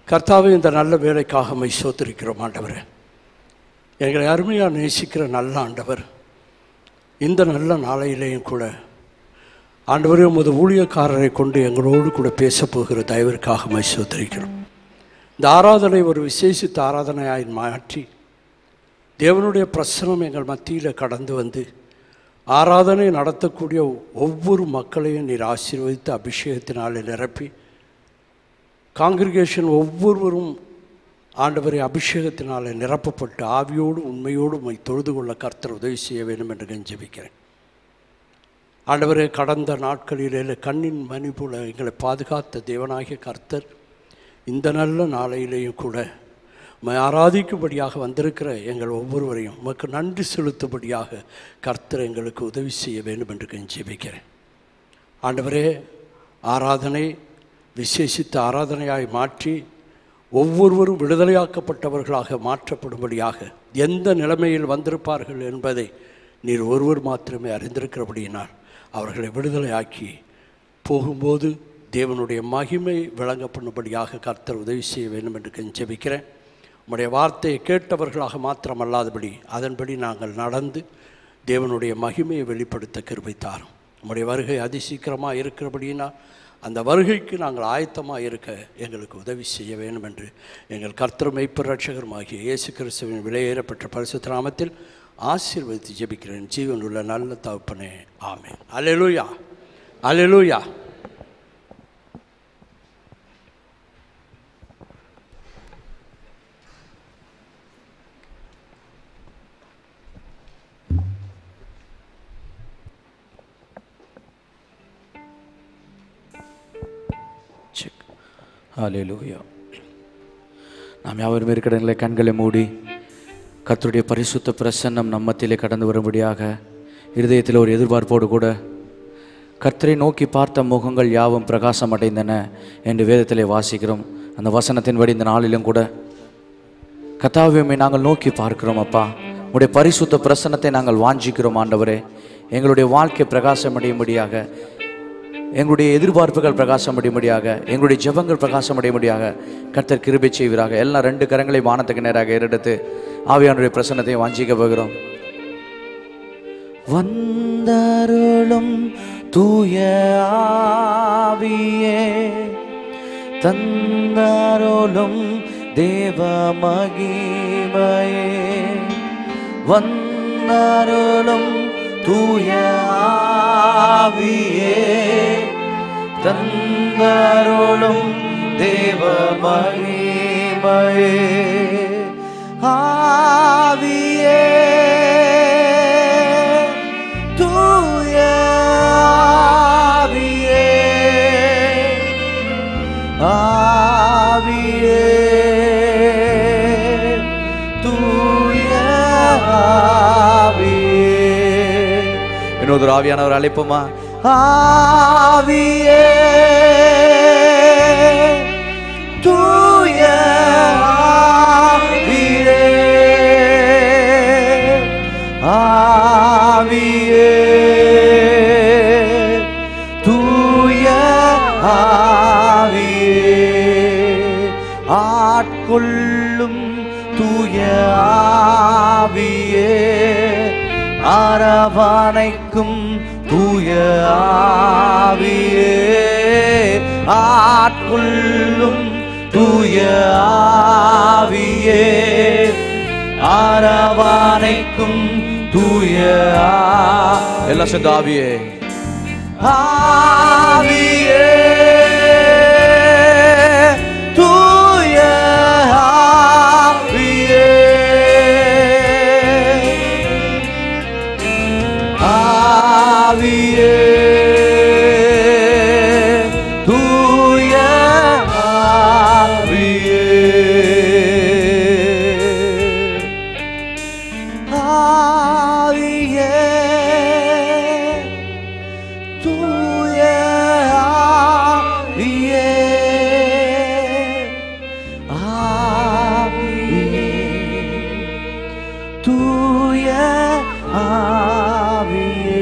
கர்த்தாவே இந்த நல்ல வேலைக்காக மை சோத்திருக்கிறோம் ஆண்டவரே எங்களை அருமையாக நேசிக்கிற நல்ல ஆண்டவர் இந்த நல்ல நாளையிலேயும் கூட ஆண்டவரே உமது ஊழியக்காரரை கொண்டு எங்களோடு கூட பேசப் போகிற தயவிற்காக மை சோத்திருக்கிறோம் இந்த ஆராதனை ஒரு விசேஷித்த ஆராதனையாய் மாற்றி தேவனுடைய பிரசனம் எங்கள் மத்தியில் கடந்து வந்து ஆராதனை நடத்தக்கூடிய ஒவ்வொரு மக்களையும் நீர் ஆசீர்வதித்து அபிஷேகத்தினாலே நிரப்பி காங்கிரிகேஷன் ஒவ்வொருவரும் ஆண்டவரை அபிஷேகத்தினாலே நிரப்பப்பட்டு ஆவியோடு உண்மையோடு உம்மை தொழுது கொள்ள கர்த்தர் உதவி செய்ய வேண்டும் என்று கெஞ்சபிக்கிறேன் ஆண்டவரே கடந்த நாட்களிலே கண்ணின் மணி போல எங்களை பாதுகாத்த தேவனாகிய கர்த்தர் இந்த நல்ல நாளையிலேயும் கூட உம்மை ஆராதிக்கும்படியாக வந்திருக்கிற எங்கள் ஒவ்வொருவரையும் உமக்கு நன்றி செலுத்தும்படியாக கர்த்தர் எங்களுக்கு உதவி செய்ய வேண்டும் என்று கெஞ்சபிக்கிறேன் ஆண்டவரே ஆராதனை விசேஷித்த ஆராதனையாய் மாற்றி ஒவ்வொருவரும் விடுதலையாக்கப்பட்டவர்களாக மாற்றப்படும்படியாக எந்த நிலைமையில் வந்திருப்பார்கள் என்பதை நீர் ஒருவர் மாத்திரமே அறிந்திருக்கிறபடியினால் அவர்களை விடுதலையாக்கி போகும்போது தேவனுடைய மகிமை விளங்க பண்ணும்படியாக கர்த்தர் உதவி செய்ய வேண்டும் என்று கெஞ்சபிக்கிறேன் உம்முடைய வார்த்தையை கேட்டவர்களாக மாத்திரமல்லாதபடி அதன்படி நாங்கள் நடந்து தேவனுடைய மகிமையை வெளிப்படுத்த கிருபை தாரும் உம்முடைய வருகை அதிசீக்கிரமாக இருக்கிறபடியினால் அந்த வருகைக்கு நாங்கள் ஆயத்தமாக இருக்க எங்களுக்கு உதவி செய்ய வேண்டும் என்று எங்கள் கர்த்தர் மெய்ப்பர் ரட்சகருமாகிய இயேசு கிறிஸ்துவின் விலையேறப்பட்ட பரிசுத்த நாமத்தில் ஆசீர்வதித்து ஜெபிக்கிறேன் ஜீவன் உள்ள நல்ல தகப்பனே ஆமென் அல்லேலூயா அல்லேலூயா செக் ஹalleluya நாம் யாவரும் இருக்கிற கண்களை மூடி கர்த்தருடைய பரிசுத்த பிரசன்னம் நம்மத்திலே கடந்து வரும்படியாக இருதயத்தில் ஒரு எதிர்பார்ப்போடு கூட கர்த்தரை நோக்கி பார்த்த முகங்கள் யாவும் பிரகாசம் அடைந்தன என்று வேதத்திலே வாசிக்கிறோம் அந்த வசனத்தின்படி இந்த நாளிலும் கூட கத்தாவியமை நாங்கள் நோக்கி பார்க்கிறோம் அப்பா உடைய பரிசுத்த பிரசன்னத்தை நாங்கள் வாஞ்சிக்கிறோம் ஆண்டவரே எங்களுடைய வாழ்க்கை பிரகாசம் அடையும்படியாக எங்களுடைய எதிர்பார்ப்புகள் பிரகாசம் அடையும்படியாக எங்களுடைய ஜெபங்கள் பிரகாசம் அடையும்படியாக கர்த்தர் கிருபை செய்வீராக எல்லாம் ரெண்டு கரங்களை வானத்துக்கு நேராக ஏறெடுத்து ஆவியானுடைய பிரசன்னத்தை வாஞ்சிக்க போகிறோம் வந்தருளும் தூய ஆவியே தந்தருளும் தேவ மகிமையே வந்தருளும் தூய ஆவியே தந்தருளும் தேவ மகிமையே ஆவியே தூய ஆவியே ஆவியே தூய ஆவியே இன்னொரு ஆவியானவர் அழைப்போமா ஆவியே தூய ஆவியே ஆவியே தூய ஆவியே ஆட்கொள்ளும் தூய ஆவியே அரவணைக்கும் தூய ஆவியே ஆட்கொள்ளும் தூய ஆவியே அரவணைக்கும் தூய ஆ- எல்லாம் சேர்ந்து ஆவியே ஆவியே தூய ஆவியே ஆவியே தூய ஆவியே ஆவியே தூய ஆவியே ஆவியே தூய ஆவியே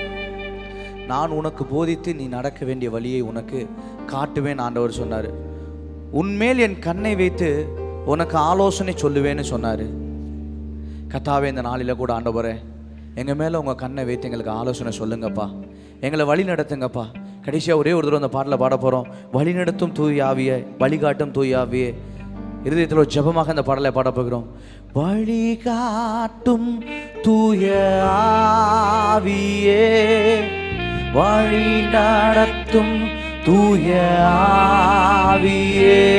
நான் உனக்கு போதித்து நீ நடக்க வேண்டிய வழியை உனக்கு காட்டுவேன் ஆண்டவர் சொன்னார் உன்மேல் என் கண்ணை வைத்து உனக்கு ஆலோசனை சொல்லுவேன்னு சொன்னார் கத்தாவே இந்த நாளில் கூட ஆண்டவரே எங்கள் மேலே உங்கள் கண்ணை வைத்து எங்களுக்கு ஆலோசனை சொல்லுங்கப்பா எங்களை வழி நடத்துங்கப்பா கடைசியாக ஒரே ஒரு தடவை அந்த பாட்டில் பாட போகிறோம் வழி நடத்தும் தூயாவியே வழிகாட்டும் தூயாவியே இருதயத்தில் ஒரு ஜெபமாக அந்த பாடலை பாட போகிறோம் வழிகாட்டும் தூய ஆவியே வழி நடத்தும் தூய ஆவியே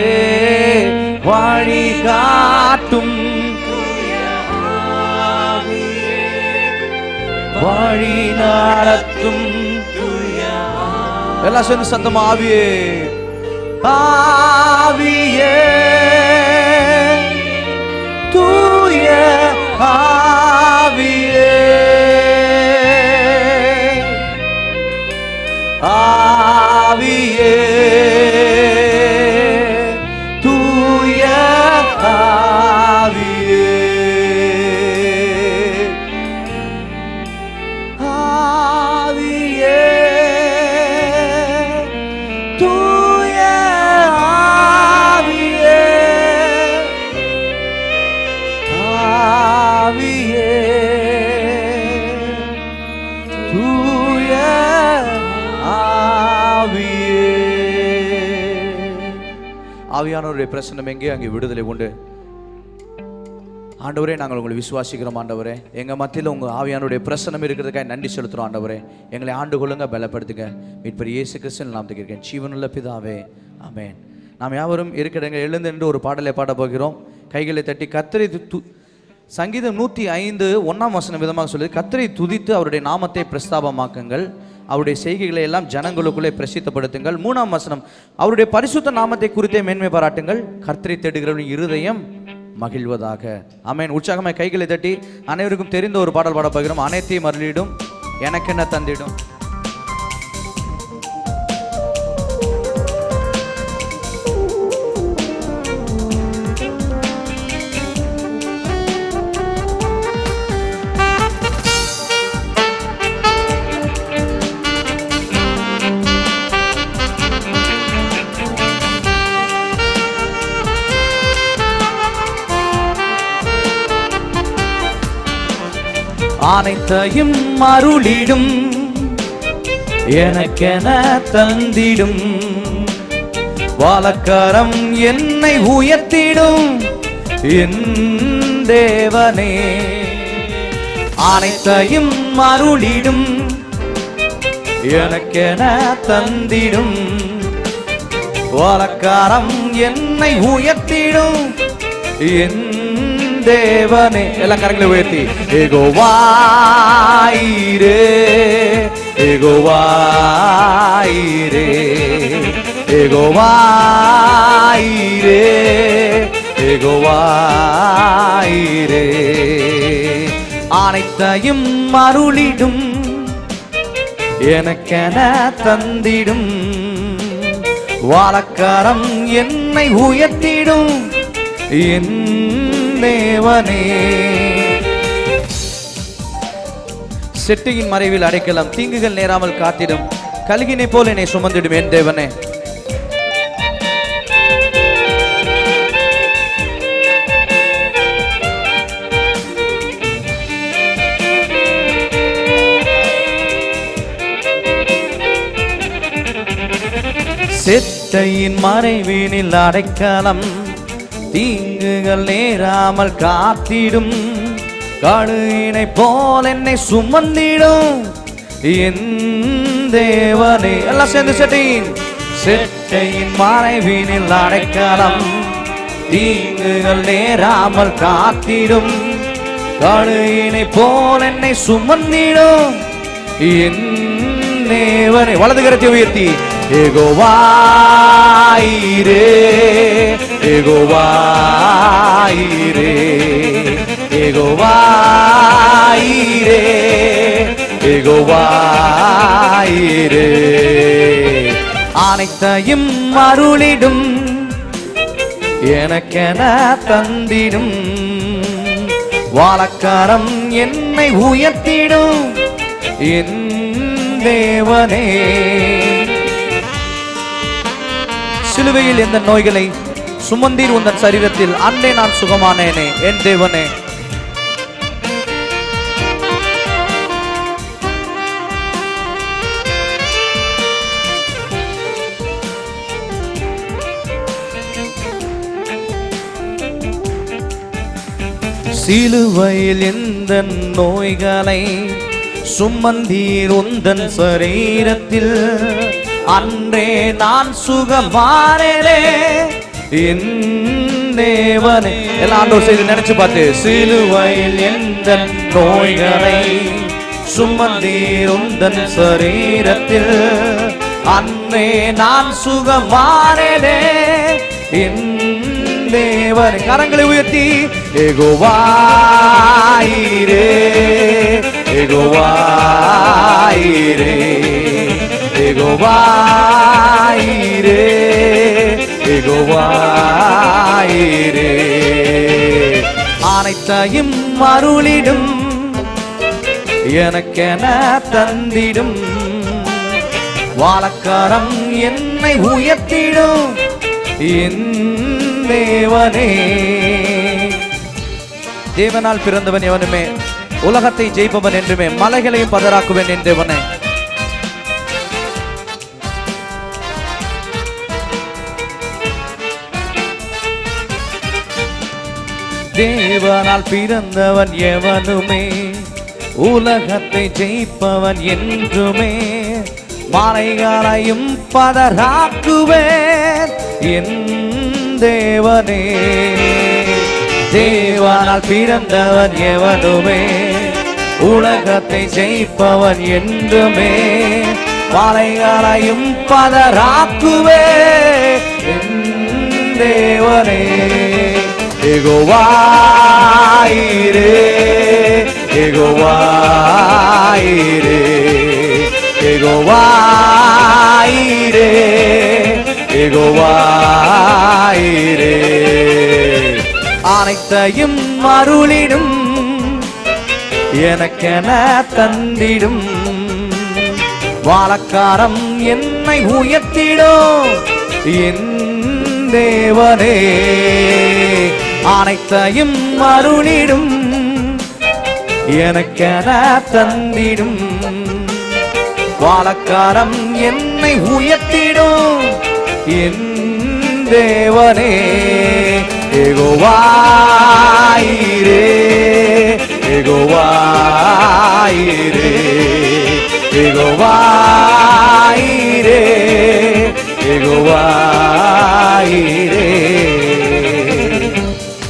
வழிகாட்டும் வழி நடத்தும் எல்லாம் சேர்ந்து சத்தம் ஆவியே ஆவியே தூய ஆவியே ஆவியே தூய ஆவியே ஆவியே தூய ஆவியே ஆவியே தூய ஆவியே ஆவியானவருடைய பிரசன்னம் எங்கே அங்கே விடுதலை உண்டு ஆண்டவரே நாங்கள் உங்களை விசுவாசிக்கிறோம் ஆண்டவரே எங்கள் மத்தியில் உங்கள் ஆவியானுடைய பிரசனம் இருக்கிறதுக்காக நன்றி செலுத்துகிறோம் ஆண்டவரே எங்களை ஆண்டு கொள்ளுங்க பலப்படுத்துங்க மீட்பர் இயேசு கிறிஸ்துவின் நாம் இருக்கேன் ஜீவனுள்ள பிதாவே ஆமென் நாம் யாவரும் இருக்கிற இடங்கள் எழுந்து நின்று ஒரு பாடலை பாட போகிறோம் கைகளை தட்டி கத்தரை து சங்கீதம் நூற்றி ஐந்து ஒன்றாம் வசனம் விதமாக சொல்லி கத்தரை துதித்து அவருடைய நாமத்தை பிரஸ்தாபமாக்குங்கள் அவருடைய செய்கைகளை எல்லாம் ஜனங்களுக்குள்ளே பிரசித்தப்படுத்துங்கள் மூணாம் வசனம் அவருடைய பரிசுத்த நாமத்தை குறித்தே மேன்மை பாராட்டுங்கள் கர்த்தரை தேடுகிறவரின் இருதயம் மகிழ்வதாக ஆமென் உற்சாகமாய் கைகளை தட்டி அனைவருக்கும் தெரிந்த ஒரு பாடல் பாட போகிறோம் அனைத்தையும் அருளிடும் எனக்கென்ன தந்திடும் அனைத்தையும் அருளிடும் எனக்கென தந்திடும் வாழக்காரம் என்னை உயர்த்திடும் என் தேவனே அனைத்தையும் அருளிடும் எனக்கென தந்திடும் வாழக்காரம் என்னை உயர்த்திடும் என் தேவனே எல்லாம் கரங்களை உயர்த்தி ஏகோவாயிரே ஏகோவாயிரே ஏகோவாயிரே ஏகோவாயிரே அனைத்தையும் அருளிடும் எனக்கென தந்திடும் வாழக்காரம் என்னை உயர்த்திடும் என் தேவனே செட்டியின் மறைவில் அடைக்கலாம் தீங்குகள் நேராமல் காத்திடும் கல்கினை போல் என்னை சுமந்திடும் என் தேவனே செட்டையின் மறைவினில் அடைக்கலம் தீங்குகள் நேராமல் காத்திடும் கழுயினை போல் என்னை சுமந்திடும் என் தேவனே எல்லாம் சேர்ந்து செட்டையின் செட்டையின் மறைவினில் அடைக்கலம் தீங்குகள் நேராமல் காத்திடும் கழுயினை போல் என்னை சுமந்திடும் என் தேவனை வலது கரத்தை உயர்த்தி ஏகோவாயிரே ஏகோவாயிரே ஏகோவாயிரே ஏகோவாயிரே அனைத்தையும் அருளிடும் எனக்கென தந்திடும் வாழக்காரம் என்னை உயர்த்திடும் என் தேவனே சிலுவையில் எந்த நோய்களை சுமந்தீர் உந்தன் சரீரத்தில் அன்றே நான் சுகமானேனே என் தேவனே சிலுவையில் எந்த நோய்களை சுமந்தீர் உந்தன் சரீரத்தில் அன்றே நான் சுகமானேனே என் தேவனே எல்லாம் ஆண்டவர் செய்து நினைச்சு பார்த்து சிலுவையில் எந்த நோய்களை சுமந்தீர் உந்தன் சரீரத்தில் அன்றே நான் சுகமானேனே என் தேவன் கரங்களை உயர்த்தி எகோவாயிரே எகோவாயிரே எகோவாயிரே எகோவாயிரே அனைத்தையும் அருளிடும் எனக்கென தந்திடும் வாழக்காரம் என்னை உயர்த்திடும் என் தேவனே தேவனால் பிறந்தவன் எவனுமே உலகத்தை ஜெயிப்பவன் என்றுமே மலைகளையும் பதறாக்குவேன் என் தேவனே தேவனால் பிறந்தவன் எவனுமே உலகத்தை ஜெயிப்பவன் என்றுமே மலைகளையும் பதறாக்குவேன் என் தேவனே தேவனால் பிறந்தவன் எவனுமே உலகத்தை ஜெயிப்பவன் என்றுமே மலைகளையும் பதறாக்குவே என் தேவனே எகோவாயிரே எகோவாயிரே எகோவாயிரே எகோவாயிரே அனைத்தையும் அருளிடும் எனக்கென தந்திடும் வாழக்காரம் என்னை உயர்த்திடும் என் தேவனே அனைத்தையும் அருளிடும் எனக்கென தந்திடும் வாழக்காரம் என்னை உயர்த்திடும் என் தேவனே எகோவாயிரே எகோவாயிரே எகோவாயிரே எகோவாயிரே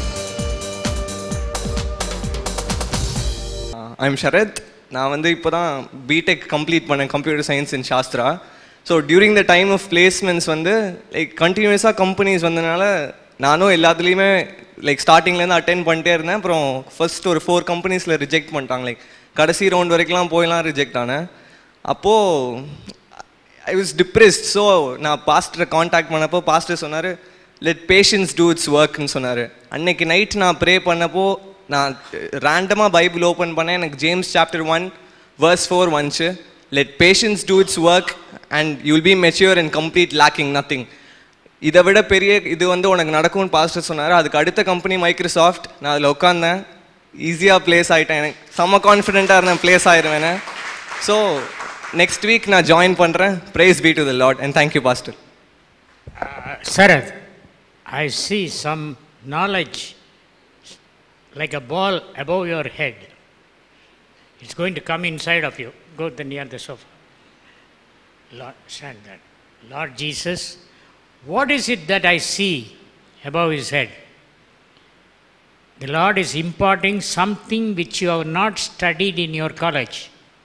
ஐம் ஷரத் நான் வந்து இப்போ தான் பிடெக் கம்ப்ளீட் பண்ணேன் computer science in Sastra so during the time of placements வந்து லைக் கண்டினியூஸாக கம்பெனிஸ் வந்தனால நானும் எல்லாத்துலேயுமே லைக் ஸ்டார்டிங்லேருந்து அட்டென்ட் பண்ணிட்டே இருந்தேன் அப்புறம் ஃபர்ஸ்ட் ஒரு ஃபோர் கம்பெனிஸில் ரிஜெக்ட் பண்ணிட்டாங்க லைக் கடைசி ரவுண்ட் வரைக்கும்லாம் போயெல்லாம் ரிஜெக்ட் ஆனேன் அப்போது ஐ வாஸ் டிப்ரெஸ்ட் ஸோ நான் பாஸ்டரை காண்டாக்ட் பண்ணப்போ பாஸ்டர் சொன்னார் லெட் பேஷன்ஸ் டூ இட்ஸ் ஒர்க்னு சொன்னார் அன்னைக்கு நைட் நான் ப்ரே பண்ணப்போ நான் ரேண்டமாக பைபிள் ஓப்பன் பண்ணேன் எனக்கு James chapter one verse four வந்துச்சு let patience do its work and you'll be mature and complete lacking nothing இதை விட பெரிய இது வந்து உனக்கு நடக்கும்னு பாஸ்டர் சொன்னார் அதுக்கு அடுத்த கம்பெனி மைக்ரோசாஃப்ட் நான் அதில் உட்காந்தேன் ஈஸியாக ப்ளேஸ் ஆகிட்டேன் எனக்கு செம்ம கான்ஃபிடென்ட்டாக இருந்தேன் ப்ளேஸ் ஆயிடுவேன்னு ஸோ நெக்ஸ்ட் வீக் நான் ஜாயின் பண்ணுறேன் praise be to the Lord and thank you pastor Uh, Sarath, I see some knowledge like a ball above your head. It's going to come inside of you. Go the, near the sofa. Lord, stand there. Lord Jesus, what is it that I see above his head? The Lord is imparting something which you have not studied in your college.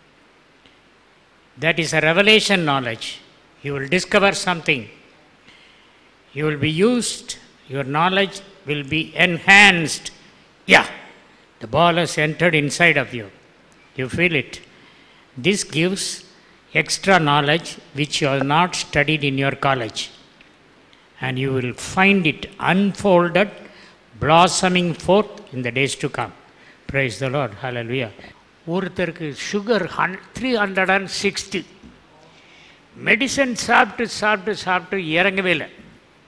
That is a revelation knowledge. You will discover something. You will be used, your knowledge will be enhanced. Yeah, the ball has entered inside of you. You feel it. This gives extra knowledge which you have not studied in your college. And you will find it unfolded, blossoming forth in the days to come. Praise the Lord. Hallelujah. ஒருத்தருக்கு sugar ஹன் three hundred and sixty medicine சாப்பிட்டு சாப்பிட்டு சாப்பிட்டு இறங்கவே இல்லை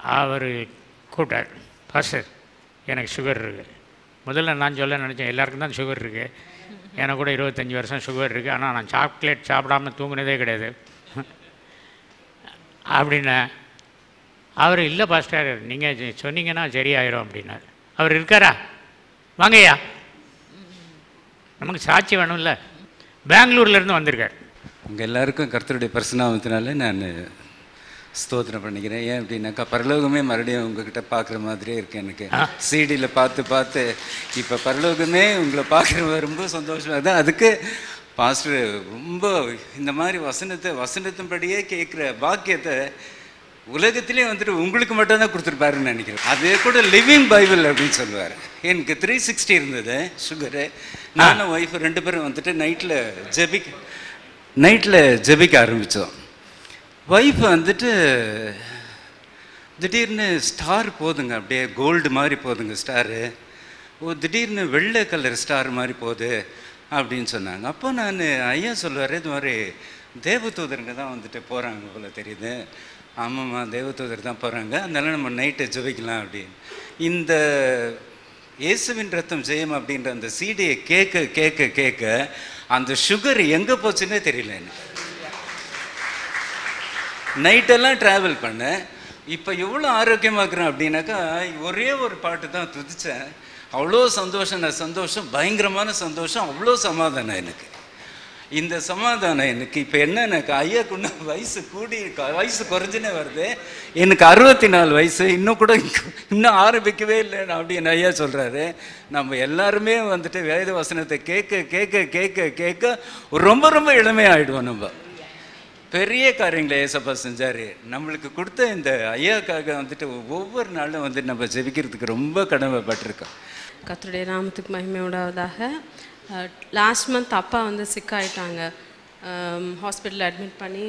அவர் கூப்பிட்டார் pastor எனக்கு sugar இருக்குது முதல்ல நான் சொல்ல நினச்சேன் எல்லாருக்கும் தான் சுகர் இருக்குது எனக்கு கூட இருபத்தஞ்சி வருஷம் சுகர் இருக்குது ஆனால் நான் சாக்லேட் சாப்பிடாம தூங்குனதே கிடையாது அப்படின்னா அவர் இல்லை பாஸ்டர் நீங்கள் சொன்னீங்கன்னா சரியாயிரும் அப்படின்னார் அவர் இருக்காரா வாங்கய்யா நமக்கு சாட்சி வேணும்ல பெங்களூர்லேருந்து வந்திருக்கார் உங்கள் எல்லாருக்கும் கர்த்தருடைய பரிசுநாமத்தினால நான் ஸ்தோத்திரம் பண்ணிக்கிறேன் ஏன் அப்படின்னாக்கா பரலோகமே மறுபடியும் உங்ககிட்ட பார்க்குற மாதிரியே இருக்கு எனக்கு சிடியில் பார்த்து பார்த்து இப்போ பரலோகமே உங்களை பார்க்குற ரொம்ப சந்தோஷமாக இருக்குது அதுக்கு பாஸ்டர் ரொம்ப இந்த மாதிரி வசனத்தை வசனத்தின்படியே கேட்குற பாக்கியத்தை உலகத்திலே வந்துட்டு உங்களுக்கு மட்டும் தான் கொடுத்துருப்பாருன்னு நினைக்கிறேன் அது கூட லிவிங் பைபிள் அப்படின்னு சொல்லுவார் எனக்கு த்ரீ சிக்ஸ்டி இருந்தது சுகரு நானும் ஒய்ஃப் ரெண்டு பேரும் வந்துட்டு நைட்டில் ஜெபிக் நைட்டில் ஜெபிக்க ஆரம்பித்தோம் ஒய்ஃப் வந்துட்டு திடீர்னு ஸ்டார் போதுங்க அப்படியே கோல்டு மாதிரி போதுங்க ஸ்டாரு ஓ திடீர்னு வெள்ளை கலர் ஸ்டார் மாதிரி போகுது அப்படின்னு சொன்னாங்க அப்போ நான் ஐயா சொல்லுவார் இது மாதிரி தேவதூதருங்க தான் வந்துட்டு போகிறாங்க போல தெரியுது ஆமாம்மா தேவதூதர் தான் போகிறாங்க அதனால நம்ம நைட்டு ஜெபிக்கலாம் அப்படின்னு இந்த இயேசுவின் ரத்தம் ஜெயம் அப்படின்ற அந்த சீடியை கேட்க கேட்க கேட்க அந்த சுகர் எங்கே போச்சுன்னே தெரியல எனக்கு நைட்டெல்லாம் ட்ராவல் பண்ணேன் இப்போ எவ்வளோ ஆரோக்கியமாக இருக்கிறேன் அப்படின்னாக்கா ஒரே ஒரு பாட்டு தான் துதிச்சேன் அவ்வளோ சந்தோஷம் நான் சந்தோஷம் பயங்கரமான சந்தோஷம் அவ்வளோ சமாதானம் எனக்கு இந்த சமாதானம் எனக்கு இப்போ என்ன எனக்கு ஐயாக்கு இன்னும் வயசு கூடி வயசு குறைஞ்சுனே வருது எனக்கு அறுபத்தி நாலு வயசு இன்னும் கூட இன்னும் ஆரம்பிக்கவே இல்லை அப்படின்னு ஐயா சொல்கிறாரு நம்ம எல்லாருமே வந்துட்டு வேத வசனத்தை கேட்க கேட்க கேட்க கேட்க ரொம்ப ரொம்ப இளமையாயிடுவோம் நம்ம பெரிய காரியங்களை ஏசப்பா செஞ்சார் நம்மளுக்கு கொடுத்த இந்த ஐயாக்காக வந்துட்டு ஒவ்வொரு நாளும் வந்து நம்ம ஜெபிக்கிறதுக்கு ரொம்ப கடமைப்பட்டிருக்கோம் கர்த்தருடைய நாமத்துக்கு மகிமை உண்டாவதாக லாஸ்ட் மந்த் அப்பா வந்து சிக்காயிட்டாங்க ஹாஸ்பிட்டலில் அட்மிட் பண்ணி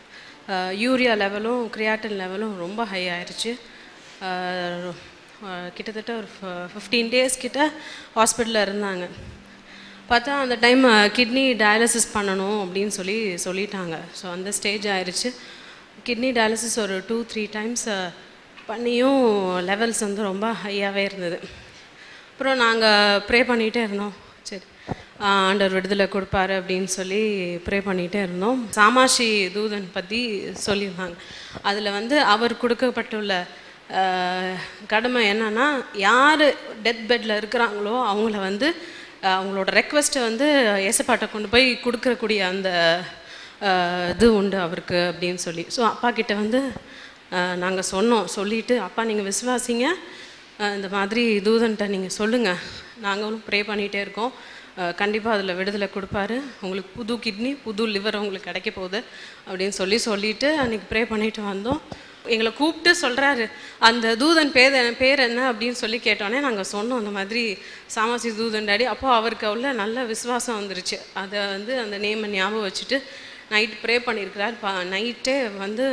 யூரியா லெவலும் கிரியாட்டின் லெவலும் ரொம்ப ஹை ஆயிடுச்சு அஹ், அஹ், கிட்டத்தட்ட ஒரு ஃபிஃப்டீன் டேஸ் கிட்ட ஹாஸ்பிட்டலில் இருந்தாங்க பார்த்தா அந்த டைம் கிட்னி டயாலிசிஸ் பண்ணணும் அப்படின்னு சொல்லி சொல்லிட்டாங்க ஸோ அந்த ஸ்டேஜ் ஆயிடுச்சு கிட்னி டயாலிசிஸ் ஒரு டூ த்ரீ டைம்ஸ் பண்ணியும் லெவல்ஸ் வந்து ரொம்ப ஹையாகவே இருந்தது அப்புறம் நாங்கள் ப்ரே பண்ணிகிட்டே இருந்தோம் சரி ஆஹ் ஆண்டவர் விடுதலை கொடுப்பாரு அப்படின்னு சொல்லி ப்ரே பண்ணிகிட்டே இருந்தோம் சாமாஷி தூதன் பற்றி சொல்லியிருந்தாங்க அதில் வந்து அவர் கொடுக்கப்பட்டுள்ள ஆஹ் கடமை என்னன்னா யார் டெத் பெட்டில் இருக்கிறாங்களோ அவங்கள வந்து ஆஹ் அவங்களோட ரெக்வெஸ்ட்டை வந்து ஏசப்பாட்டை கொண்டு போய் கொடுக்கக்கூடிய அந்த ஆஹ் இது உண்டு அவருக்கு அப்படின்னு சொல்லி ஸோ அப்பா கிட்ட வந்து நாங்கள் சொன்னோம் சொல்லிட்டு அப்பா நீங்கள் விசுவாசிங்க ஆஹ் இந்த மாதிரி தூதன்ட்ட நீங்கள் சொல்லுங்கள் நாங்களும் ப்ரே பண்ணிகிட்டே இருக்கோம் கண்டிப்பாக அதில் விடுதலை கொடுப்பாரு உங்களுக்கு புது கிட்னி புது லிவர் உங்களுக்கு கிடைக்க போகுது அப்படின்னு சொல்லி சொல்லிட்டு அன்றைக்கி ப்ரே பண்ணிட்டு வந்தோம் எங்களை கூப்பிட்டு சொல்கிறாரு அந்த தூதன் பேர் என்ன- பேர் என்ன அப்படின்னு சொல்லி கேட்டோன்னே நாங்கள் சொன்னோம் அந்த மாதிரி சாமாசி தூதன் டாடி அப்போ அவருக்கு உள்ள நல்ல விசுவாசம் வந்துருச்சு அதை வந்து அந்த நேமை ஞாபகம் வச்சுட்டு நைட் ப்ரே பண்ணியிருக்கிறார் பா நைட்டே வந்து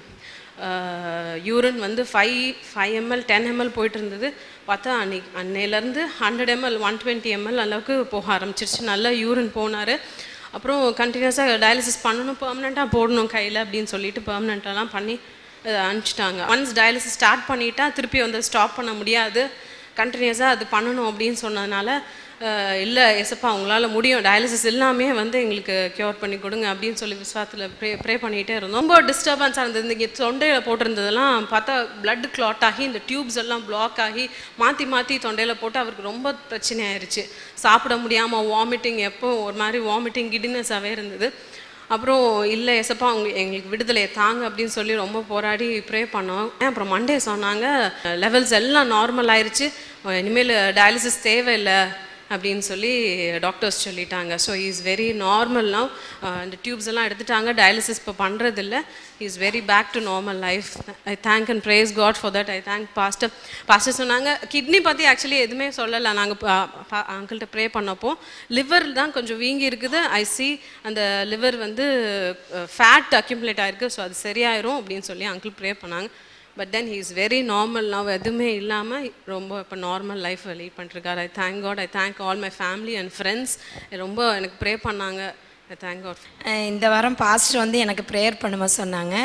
யூரின் வந்து five five ML ten ML போயிட்டு இருந்தது பார்த்தா அன்னைக்கு அன்னையிலேருந்து hundred ML one twenty ML அளவுக்கு போக ஆரம்பிச்சிருச்சு நல்லா யூரின் போனார் அப்புறம் கண்டினியூஸாக டயாலிசிஸ் பண்ணணும் பெர்மனெண்ட்டாக போடணும் கையில் அப்படின்னு சொல்லிட்டு பெர்மனெண்ட்டெல்லாம் பண்ணி அஹ், அனுப்பிச்சிட்டாங்க ஒன்ஸ் டயாலிசிஸ் ஸ்டார்ட் பண்ணிட்டா திருப்பி வந்து ஸ்டாப் பண்ண முடியாது கண்டினியூஸாக அது பண்ணணும் அப்படின்னு சொன்னதுனால அஹ், இல்லை எசப்பா உங்களால் முடியும் டயாலிசிஸ் எல்லாமே வந்து எங்களுக்கு க்யூர் பண்ணி கொடுங்க அப்படின்னு சொல்லி விஸ்வாத்தில் ப்ரே ப்ரே பண்ணிகிட்டே இருந்தோம் ரொம்ப டிஸ்டர்பன்ஸாக இருந்தது இங்கே தொண்டையில் போட்டிருந்ததெல்லாம் பார்த்தா blood clot ஆகி இந்த டியூப்ஸ் எல்லாம் பிளாக் ஆகி மாற்றி மாற்றி தொண்டையில் போட்டு அவருக்கு ரொம்ப பிரச்சனை ஆயிருச்சு சாப்பிட முடியாமல் வாமிட்டிங் எப்போ ஒரு மாதிரி வாமிட்டிங் கிடினஸாகவே இருந்தது அப்புறம் இல்லை எசப்பா அவங்க எங்களுக்கு விடுதலையை தாங்க அப்படின்னு சொல்லி ரொம்ப போராடி ப்ரே பண்ணோம் அப்புறம் மண்டே சொன்னாங்க லெவல்ஸ் எல்லாம் நார்மல் ஆயிருச்சு இனிமேல் டயாலிசிஸ் தேவையில்லை அப்படின்னு சொல்லி டாக்டர்ஸ் சொல்லிட்டாங்க so is very normal now இந்த டியூப்ஸ் எல்லாம் எடுத்துட்டாங்க டயாலிசிஸ் இப்போ பண்ணுறதில்ல is very back to normal life I thank and praise God for that I thank pastor pastor சொன்னாங்க கிட்னி பற்றி ஆக்சுவலி எதுவுமே சொல்லலை நாங்கள் அங்கிள்கிட்ட ப்ரே பண்ணப்போ லிவர் தான் கொஞ்சம் வீங்கி இருக்குது ஐ see அந்த லிவர் வந்து ஃபேட் அக்யூமுலேட் ஆயிருக்கு ஸோ அது சரியாயிரும் அப்படின்னு சொல்லி அங்கிள் ப்ரே பண்ணாங்க but then he is very normal now எதுவுமே இல்லாமல் ரொம்ப இப்போ நார்மல் லைஃப் லீட் பண்ணிருக்காரு I thank God I thank all my family and friends ரொம்ப எனக்கு ப்ரே பண்ணாங்க ஐ தேங்க் காட் அஹ் இந்த வாரம் பாஸ்டர் வந்து எனக்கு ப்ரேயர் பண்ணுமா சொன்னாங்க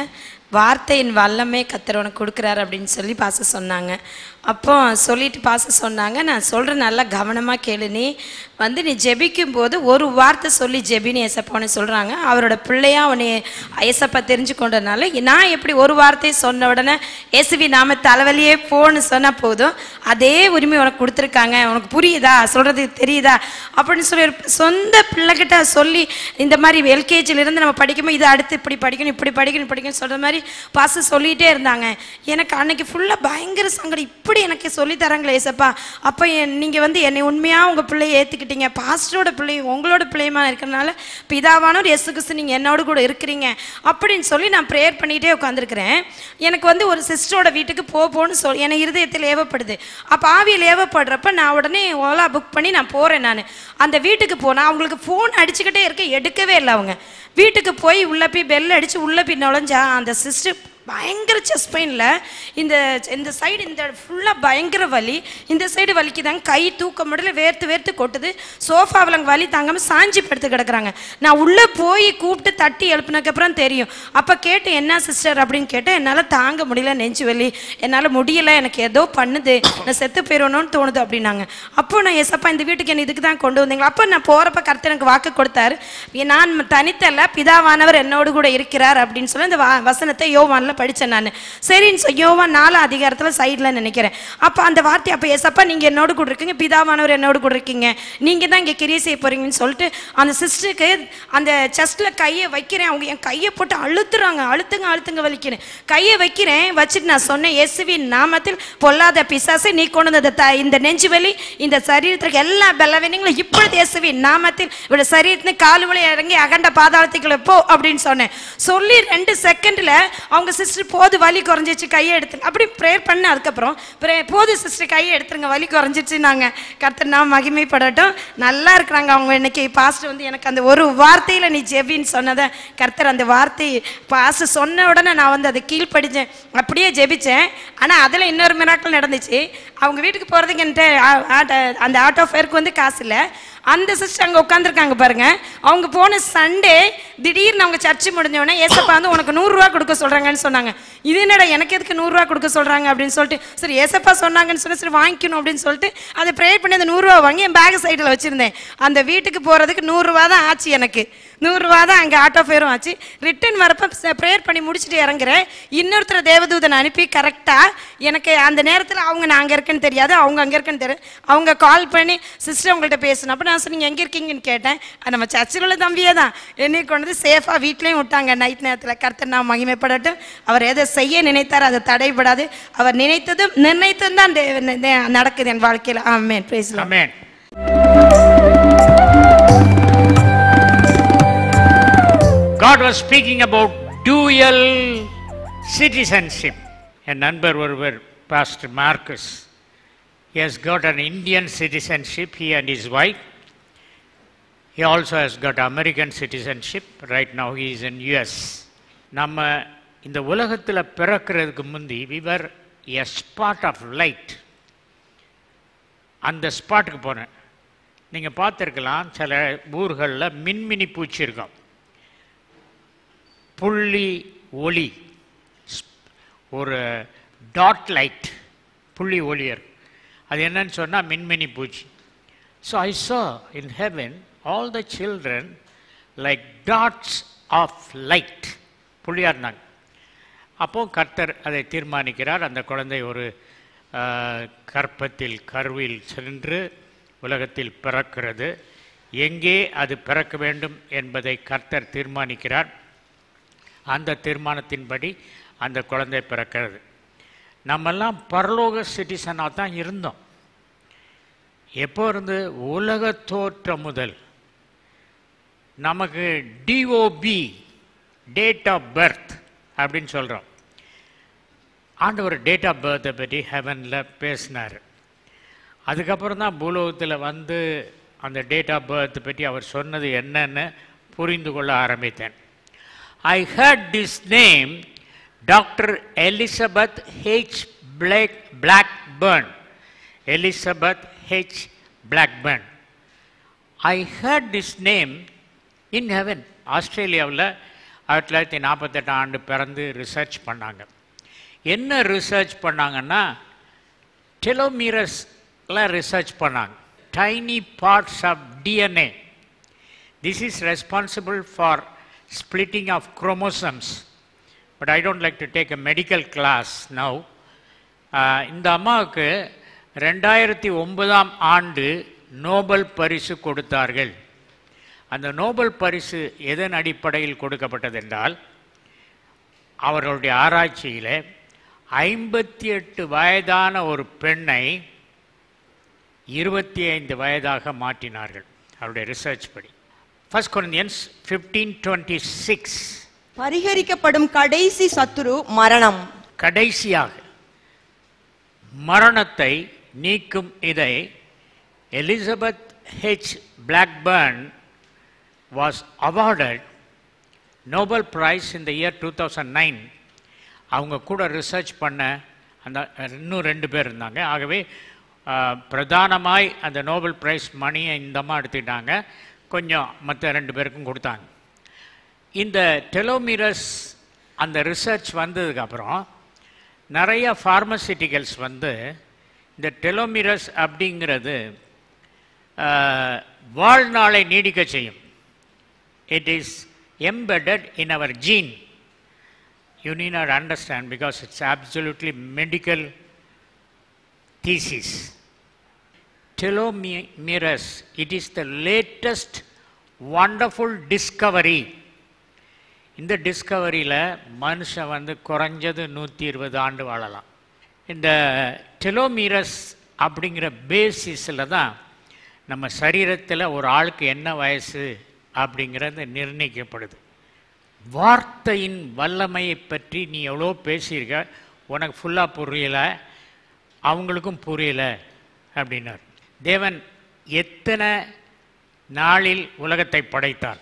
வார்த்தையின் வல்லமே கத்தர் உனக்கு கொடுக்குறாரு அப்படின்னு சொல்லி பாச சொன்னாங்க அப்போ சொல்லிட்டு பாச சொன்னாங்க நான் சொல்கிறேன் நல்லா கவனமாக கேளு நீ வந்து நீ ஜெபிக்கும் போது ஒரு வார்த்தை சொல்லி ஜெபின்னு ஏசப்பான்னு சொல்கிறாங்க அவரோட பிள்ளையா அவனை ஏசப்பா தெரிஞ்சு கொண்டதுனால நான் எப்படி ஒரு வார்த்தை சொன்ன உடனே இயேசுவி நாம தலைவலியே போன்னு சொன்னால் போதும் அதே உரிமை உனக்கு கொடுத்துருக்காங்க உனக்கு புரியுதா சொல்கிறது தெரியுதா அப்படின்னு சொல்லி ஒரு சொந்த பிள்ளைகிட்ட சொல்லி இந்த மாதிரி எல்கேஜிலேருந்து நம்ம படிக்கும்போது இது அடுத்து இப்படி படிக்கணும் இப்படி படிக்கணும் இப்படி படிக்கணும் சொல்கிற மாதிரி பாச சொல்லிகிட்டே இருந்தாங்க எனக்கு அன்னைக்கு ஃபுல்லாக பயங்கர சங்கடம் இப்படி எனக்கு சொல்லி தராங்களே ஏசப்பா அப்போ நீங்கள் வந்து என்னை உண்மையாக உங்கள் பிள்ளையை ஏற்றுக்கிட்டீங்க பாஸ்டரோட பிள்ளையும் உங்களோட பிள்ளையுமா இருக்கிறனால பிதாவானவர் இயேசு கிறிஸ்து நீங்கள் என்னோட கூட இருக்கிறீங்க அப்படின்னு சொல்லி நான் ப்ரேயர் பண்ணிகிட்டே உட்காந்துருக்கிறேன் எனக்கு வந்து ஒரு சிஸ்டரோட வீட்டுக்கு போ போன்னு சொல் என் இருதயத்தில் ஏவப்படுது அப்போ ஆவியில் ஏவப்படுறப்ப நான் உடனே ஓலா புக் பண்ணி நான் போகிறேன் நான் அந்த வீட்டுக்கு போனால் அவங்களுக்கு ஃபோன் அடிச்சுக்கிட்டே இருக்க எடுக்கவே இல்லை அவங்க வீட்டுக்கு போய் உள்ளே போய் பெல் அடித்து உள்ளே போய் நுழைஞ்சா அந்த சிஸ்டர் பயங்கர செஸ்ட் பெயினில் இந்த இந்த சைடு இந்த ஃபுல்லாக பயங்கர வலி இந்த சைடு வலிக்குதாங்க கை தூக்க முடியல வேர்த்து வேர்த்து கொட்டுது சோஃபாவில் அங்கே வலி தாங்காமல் சாஞ்சி படுத்து கிடக்குறாங்க நான் உள்ளே போய் கூப்பிட்டு தட்டி எழுப்பினதுக்கப்புறம் தெரியும் அப்போ கேட்டு என்ன சிஸ்டர் அப்படின்னு கேட்டேன் என்னால் தாங்க முடியல நெஞ்சு வலி என்னால் முடியல எனக்கு ஏதோ பண்ணுது நான் செத்து போயிடணும்னு தோணுது அப்படின்னாங்க அப்போ நான் எசப்பா இந்த வீட்டுக்கு என்ன இதுக்கு தான் கொண்டு வந்தீங்களா அப்போ நான் போகிறப்ப கருத்து எனக்கு வாக்கு கொடுத்தாரு நான் தனித்தல்ல பிதாவானவர் என்னோடு கூட இருக்கிறார் அப்படின்னு சொல்லி இந்த வா- வசனத்தை யோவானில் படித்தேன் நான் சரின்னு சொல்லி யோவான் நாலாம் அதிகாரத்தில் சைடில் நினைக்கிறேன் அப்போ அந்த வார்த்தை அப்போ எசப்பா நீங்கள் என்னோடு கூட இருக்கீங்க பிதாவானவர் என்னோடு கூட இருக்கீங்க நீங்கள் தான் இங்கே கிரியை செய்ய போகிறீங்கன்னு சொல்லிட்டு அந்த சிஸ்டருக்கு அந்த செஸ்ட்டில் கையை வைக்கிறேன் அவங்க என் கையை போட்டு அழுத்துறாங்க அழுத்துங்க அழுத்துங்க வலிக்கிறேன் கையை வைக்கிறேன் வச்சுட்டு நான் சொன்னேன் இயேசுவின் நாமத்தில் பொல்லாத பிசாசை நீ கொண்டு வந்த த இந்த நெஞ்சு வலி இந்த சரீரத்திற்கு எல்லா பலவீனங்களும் இப்பொழுது இயேசுவின் நாமத்தில் இவட சரீரத்தின் கால் வழி இறங்கி அகண்ட பாதாளத்துக்குள்ள போ அப்படின்னு சொன்னேன் சொல்லி ரெண்டு செகண்ட்ல அவங்க சிஸ்டர் போது வலி குறைஞ்சிச்சு கையை எடுத்து அப்படி ப்ரேயர் பண்ண அதுக்கப்புறம் pray- போது சிஸ்டர் கையை எடுத்துருங்க வலி குறைஞ்சிச்சு நாங்க கர்த்தர் நான் மகிமைப்படட்டும் நல்லா இருக்கிறாங்க அவங்க இன்னைக்கு பாஸ்டர் வந்து எனக்கு அந்த ஒரு வார்த்தையில நீ ஜெபின்னு சொன்னதை கர்த்தர் அந்த வார்த்தை பாஸ்டர் சொன்ன உடனே நான் வந்து அதை கீழ்ப்படிச்சேன் அப்படியே ஜெபிச்சேன் ஆனா அதுல இன்னொரு மிராக்கள் நடந்துச்சு அவங்க வீட்டுக்கு போறதுக்கு என்கிட்ட ஆ- ஆட்ட- அந்த ஆட்டோ ஃபேருக்கு வந்து காசு இல்லை அந்த சிஸ்டர் அங்கே உட்காந்துருக்காங்க பாருங்க அவங்க போன சண்டே திடீர்னு அவங்க சர்ச்சு முடிஞ்ச உடனே ஏசப்பா வந்து உனக்கு நூறுரூவா கொடுக்க சொல்றாங்கன்னு சொன்னாங்க இது என்னடா எனக்கு எதுக்கு நூறுரூவா கொடுக்க சொல்றாங்க அப்படின்னு சொல்லிட்டு சரி ஏசப்பா சொன்னாங்கன்னு சொல்லி சரி வாங்கிக்கணும் அப்படின்னு சொல்லிட்டு அதை ப்ரேயர் பண்ணி அந்த நூறுரூவா வாங்கி என் பேக் சைடில் வச்சிருந்தேன் அந்த வீட்டுக்கு போறதுக்கு நூறுரூவா தான் ஆச்சு எனக்கு நூறுரூவா தான் அங்கே ஆட்டோ ஃபேரும் ஆச்சு ரிட்டர்ன் வரப்ப ப்ரேயர் பண்ணி முடிச்சுட்டு இறங்குறேன் இன்னொருத்தர் தேவதூதனை அனுப்பி கரெக்டாக எனக்கு அந்த நேரத்தில் அவங்க நான் அங்கே இருக்கேன்னு தெரியாது அவங்க அங்கே இருக்கேன்னு தெரியும் அவங்க கால் பண்ணி சிஸ்டர் உங்கள்கிட்ட பேசணும் அப்போ நான் சொன்னீங்க எங்கே இருக்கீங்கன்னு கேட்டேன் அது நம்ம சர்ச்சில் உள்ள தம்பியே தான் என்னை கொண்டு வந்து சேஃபாக வீட்லேயும் விட்டாங்க நைட் நேரத்தில் கர்த்தர் நான் மகிமைப்படட்டும் அவர் எதை செய்ய நினைத்தார் அதை தடைபடாது அவர் நினைத்ததும் நிர்ணயித்ததும் தான் தே- நே- நடக்குது என் வாழ்க்கையில் ஆமென் பேசலாம் Amen. God was speaking about dual citizenship. என் நண்பர் ஒருவர் pastor Marcus he has got an Indian citizenship, he and his wife. He also has got American citizenship. Right now he is in US. நம்ம இந்த உலகத்தில் பிறக்கிறதுக்கு முந்தி we were a spot of light. அந்த ஸ்பாட்டுக்கு போனேன் நீங்கள் பார்த்துருக்கலாம் சில ஊர்களில் மின்மினி பூச்சி இருக்கும் புள்ளி ஒளி ஸ்- ஒரு டாட் லைட் புள்ளி ஒளி இருக்கும் அது என்னன்னு சொன்னால் மின்மினி பூச்சி so I saw in heaven all the children like dots of light புள்ளியாக இருந்தாங்க அப்போ கர்த்தர் அதை தீர்மானிக்கிறார் அந்த குழந்தை ஒரு ஆஹ், கற்பத்தில் கருவில் சென்று உலகத்தில் பிறக்கிறது எங்கே அது பிறக்க வேண்டும் என்பதை கர்த்தர் தீர்மானிக்கிறார் அந்த தீர்மானத்தின்படி அந்த குழந்தை பிறக்கிறது நம்மெல்லாம் பரலோக சிட்டிசனாக தான் இருந்தோம் எப்போ இருந்து உலக தோற்றம் முதல் நமக்கு டிஓபி டேட் ஆஃப் பர்த் அப்படின்னு சொல்கிறோம் ஆண்டவர் டேட் ஆஃப் பர்த்தை பற்றி ஹெவனில் பேசினார் அதுக்கப்புறம் தான் பூலோகத்தில் வந்து அந்த டேட் ஆஃப் பர்த் பற்றி அவர் சொன்னது என்னன்னு புரிந்து கொள்ள ஆரம்பித்தேன் I heard this name doctor Elizabeth H black Blackburn Elizabeth H Blackburn I heard this name in heaven ஆஸ்திரேலியாவில் ஆயிரத்தி தொள்ளாயிரத்தி நாற்பத்தெட்டாம் ஆண்டு பிறந்து ரிசர்ச் பண்ணாங்க என்ன ரிசர்ச் பண்ணாங்கன்னா டெலோமீரஸ்லாம் ரிசர்ச் பண்ணாங்க tiny parts of DNA this is responsible for splitting of chromosomes but I don't like to take a medical class now இந்த அம்மாவுக்கு ரெண்டாயிரத்தி ஒன்பதாம் ஆண்டு நோபல் பரிசு கொடுத்தார்கள் அந்த நோபல் பரிசு எதன் அடிப்படையில் கொடுக்கப்பட்டது என்றால் அவர்களுடைய ஆராய்ச்சியில் ஐம்பத்தி எட்டு வயதான ஒரு பெண்ணை இருபத்தி ஐந்து வயதாக மாற்றினார்கள் அவருடைய ரிசர்ச் படி first Corinthians fifteen twenty six பரிகரிக்கப்படும் கடைசி சத்துரு மரணம் கடைசியாக மரணத்தை நீக்கும் இதை Elizabeth H Blackburn was awarded Nobel prize இந்த இயர் டூ தௌசண்ட் நைன் அவங்க கூட ரிசர்ச் பண்ண அந்த இன்னும் ரெண்டு பேர் இருந்தாங்க ஆகவே ஆஹ், பிரதானமாய் அந்த நோபல் பிரைஸ் மணியை இந்த அம்மா எடுத்துக்கிட்டாங்க கொஞ்சம் மற்ற ரெண்டு பேருக்கும் கொடுத்தாங்க இந்த டெலோமிரஸ் அந்த ரிசர்ச் வந்ததுக்கப்புறம் நிறைய ஃபார்மசிட்டிகல்ஸ் வந்து இந்த டெலோமிரஸ் அப்படிங்கிறது ஆஹ், வாழ்நாளை நீடிக்க செய்யும் it is embedded in our gene you need not understand because it's absolutely medical thesis telomeres it is the latest wonderful discovery இந்த டிஸ்கவரியில் மனுஷன் வந்து குறைஞ்சது நூற்றி இருபது ஆண்டு வாழலாம் இந்த டெலோமீரஸ் அப்படிங்கிற பேசிஸில் தான் நம்ம சரீரத்தில் ஒரு ஆளுக்கு என்ன வயசு அப்படிங்கிறது நிர்ணயிக்கப்படுது வார்த்தையின் வல்லமையை பற்றி நீ எவ்வளோ பேசியிருக்க உனக்கு ஃபுல்லாக புரியல அவங்களுக்கும் புரியல அப்படின்னார் தேவன் எத்தனை நாளில் உலகத்தை படைத்தார்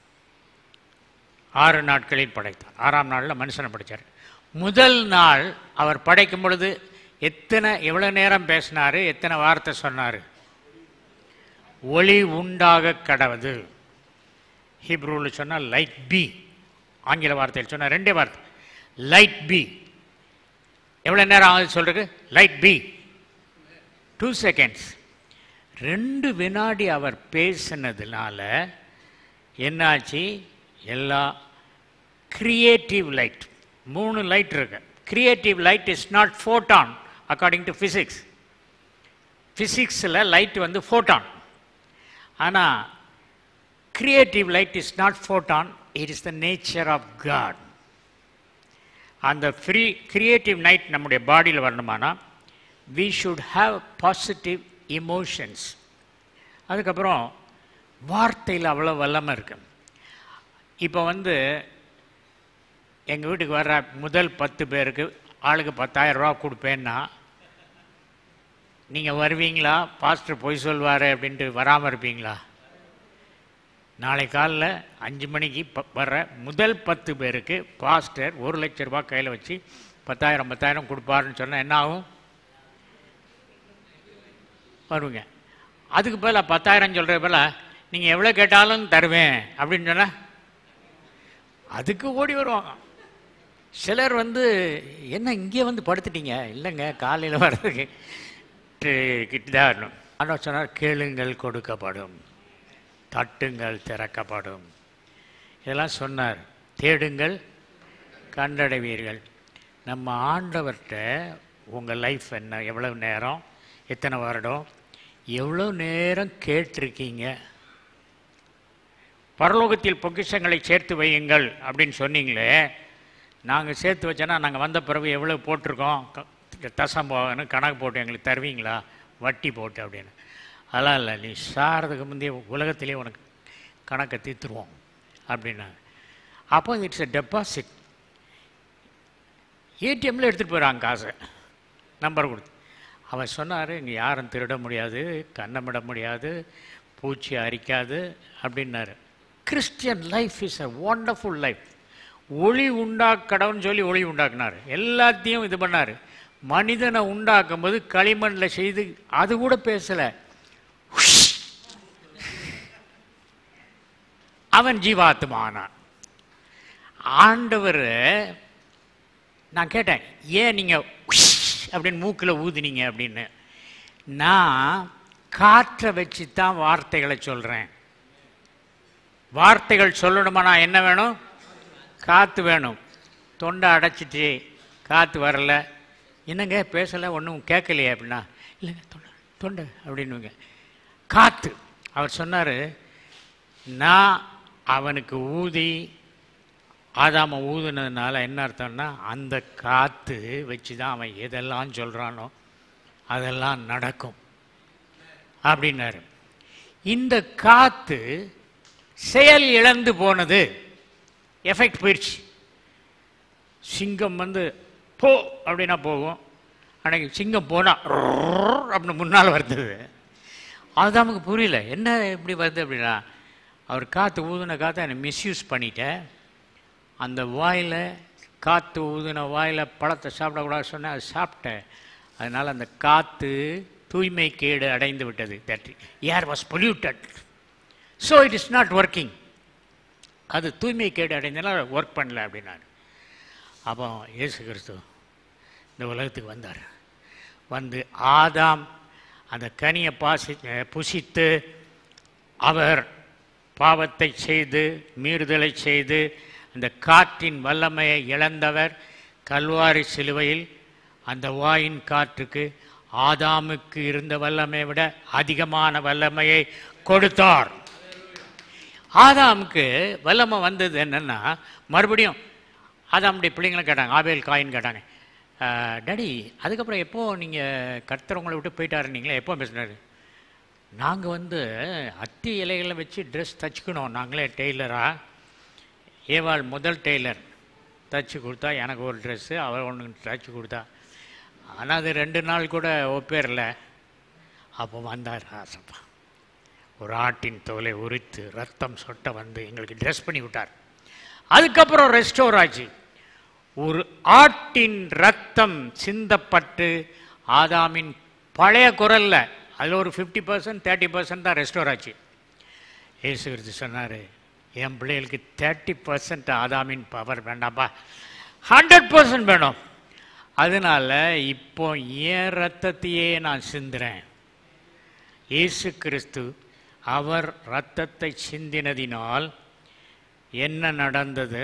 ஆறு நாட்களில் படைத்தார் ஆறாம் நாளில் மனுஷனை படைத்தார் முதல் நாள் அவர் படைக்கும் பொழுது எத்தனை எவ்வளோ நேரம் பேசினார் எத்தனை வார்த்தை சொன்னார் ஒளி உண்டாக கடவுது ஹீப்ரூவில் சொன்னால் லைட் பி ஆங்கில வார்த்தையில் சொன்னால் ரெண்டே வார்த்தை லைட் பி எவ்வளோ நேரம் ஆகுது சொல்றதுக்கு லைட் பி டூ செகண்ட்ஸ் ரெண்டு வினாடி அவர் பேசினதுனால என்னாச்சு எல்லா கிரியேட்டிவ் லைட் மூணு லைட் இருக்கு creative light is not photon according to physics ஃபிசிக்ஸில் லைட் வந்து ஃபோட்டான் ஆனால் creative light is not photon it is the nature of God அந்த ஃப்ரீ கிரியேட்டிவ் நைட் நம்முடைய பாடியில் வரணுமானா we should have positive emotions அதுக்கப்புறம் வார்த்தையில் அவ்வளோ வல்லமை இருக்கு இப்போ வந்து எங்கள் வீட்டுக்கு வர்ற முதல் பத்து பேருக்கு ஆளுக்கு பத்தாயிரம் ரூபா கொடுப்பேன்னா நீங்கள் வருவீங்களா பாஸ்டர் பொய் சொல்வார் அப்படின்ட்டு வராமல் இருப்பீங்களா நாளை காலைல அஞ்சு மணிக்கு ப வர்ற முதல் பத்து பேருக்கு பாஸ்டர் ஒரு லட்ச ரூபாய் கையில் வச்சு பத்தாயிரம் பத்தாயிரம் கொடுப்பாருன்னு சொன்னால் என்ன ஆகும் வருவீங்க அதுக்கு பதிலா பத்தாயிரம் சொல்கிற பதிலா நீங்கள் எவ்வளோ கேட்டாலும் தருவேன் அப்படின்னு சொன்னால் அதுக்கு ஓடி வருவாங்க சிலர் வந்து என்ன இங்கே வந்து படுத்துட்டீங்க இல்லைங்க காலையில் வர்றதுக்கு கிட்டதான் வரணும் ஆனால் சொன்னார் கேளுங்கள் கொடுக்கப்படும் தட்டுங்கள் திறக்கப்படும் இதெல்லாம் சொன்னார் தேடுங்கள் கண்டடைவீர்கள் நம்ம ஆண்டவர்கிட்ட உங்கள் லைஃப் என்ன எவ்வளவு நேரம் எத்தனை வருடம் எவ்வளோ நேரம் கேட்டிருக்கீங்க பரலோகத்தில் பொக்கிஷங்களை சேர்த்து வையுங்கள் அப்படின்னு சொன்னீங்களே நாங்கள் சேர்த்து வச்சோன்னா நாங்கள் வந்த பிறகு எவ்வளோ போட்டிருக்கோம் க- தசம் போகன்னு கணக்கு போட்டு எங்களுக்கு தருவீங்களா வட்டி போட்டு அப்படின்னு அதெல்லாம் இல்லை நீ சாரதுக்கு முந்தைய உலகத்திலே உனக்கு கணக்கை தீர்த்துருவோம் அப்படின்னாங்க அப்போ இட்ஸ் எ டெபாசிட் ஏடிஎம்மில் எடுத்துகிட்டு போயிடறாங்க காசை நம்பர் கொடுத்து அவன் சொன்னார் இங்கே யாரும் திருட முடியாது கண்ணமிட முடியாது பூச்சி அரிக்காது அப்படின்னாரு Christian life is a wonderful life ஒளி உண்டாக்கடவுன்னு சொல்லி ஒளி உண்டாக்குனார் எல்லாத்தையும் இது பண்ணார் மனிதனை உண்டாக்கும் போது களிமண்ணில் செய்து அது கூட பேசலை அவன் ஜீவாத்மா ஆனான் ஆண்டவர் நான் கேட்டேன் ஏன் நீங்கள் அப்படின்னு மூக்கில் ஊதுனீங்க அப்படின்னு நான் காற்றை வச்சு தான் வார்த்தைகளை சொல்கிறேன் வார்த்தைகள் சொல்லணுமா நான் என்ன வேணும் காற்று வேணும் தொண்டை அடைச்சிட்டு காற்று வரல என்னங்க பேசலை ஒன்றும் கேட்கலையே அப்படின்னா இல்லைங்க தொண்டை தொண்டை அப்படின்னுங்க காற்று அவர் சொன்னார் நான் அவனுக்கு ஊதி ஆதாம ஊதுனதுனால என்ன அர்த்தம்னா அந்த காற்று வச்சு தான் அவன் எதெல்லாம் சொல்கிறானோ அதெல்லாம் நடக்கும் அப்படின்னாரு இந்த காற்று செயல் இழந்து போனது எஃபெக்ட் போயிடுச்சு சிங்கம் வந்து போ அப்படின்னா போகும் அன்னைக்கு சிங்கம் போனால் அப்படின்னு முன்னால் வருது அது நமக்கு புரியல என்ன இப்படி வருது அப்படின்னா அவர் காற்று ஊதுன காற்றை என்னை மிஸ்யூஸ் பண்ணிட்டேன் அந்த வாயில் காற்று ஊதுன வாயில் பழத்தை சாப்பிடக்கூடாது சொன்னேன் அது சாப்பிட்டேன் அதனால் அந்த காற்று தூய்மை கேடு அடைந்து விட்டது that air was polluted so it is not working அது தூய்மை கேடு அடைந்தனால ஒர்க் பண்ணல அப்படின்னாரு அப்போ இயேசு கிறிஸ்து இந்த உலகத்துக்கு வந்தார் வந்து ஆதாம் அந்த கனியை பாசி புசித்து அவர் பாவத்தை செய்து மீறுதலை செய்து அந்த காற்றின் வல்லமையை இழந்தவர் கல்வாரி சிலுவையில் அந்த வாயின் காற்றுக்கு ஆதாமுக்கு இருந்த வல்லமையை விட அதிகமான வல்லமையை கொடுத்தார் ஆதாமுக்கு வல்லமை வந்தது என்னன்னா மறுபடியும் ஆதாமுடைய பிள்ளைங்களும் கேட்டாங்க ஆபேல் காயின் கேட்டாங்க டேடி அதுக்கப்புறம் எப்போ நீங்கள் கர்த்தர் விட்டு போயிட்டாரு நீங்களே எப்போ பேசினாரு நாங்கள் வந்து அத்தி இலைகளை வச்சு ட்ரெஸ் தச்சுக்கணும் நாங்களே டெய்லராக ஏவாள் முதல் டெய்லர் தச்சு கொடுத்தா எனக்கு ஒரு ட்ரெஸ்ஸு அவள் ஒன்று தச்சு கொடுத்தா ஆனால் அது ரெண்டு நாள் கூட ஒப்பேரில் அப்போ வந்தார் ஆசப்பா ஒரு ஆட்டின் தோலை உரித்து ரத்தம் சொட்ட வந்து எங்களுக்கு ட்ரெஸ் பண்ணி விட்டார் அதுக்கப்புறம் ரெஸ்டோர் ஆச்சு ஒரு ஆட்டின் ரத்தம் சிந்தப்பட்டு ஆதாமின் பழைய குரல்ல அதில் ஒரு ஃபிஃப்டி பர்சன்ட் தேர்ட்டி பர்சன்ட் தான் ரெஸ்டோர் ஆச்சு ஏசு கிறிஸ்து சொன்னார் என் பிள்ளைகளுக்கு தேர்ட்டி பர்சன்ட் ஆதாமின் பவர் வேண்டாம்ப்பா ஹண்ட்ரட் பர்சன்ட் வேணும் அதனால இப்போ என் ரத்தத்தையே நான் சிந்துறேன் இயேசு கிறிஸ்து அவர் ரத்தத்தை சிந்தினதினால் என்ன நடந்தது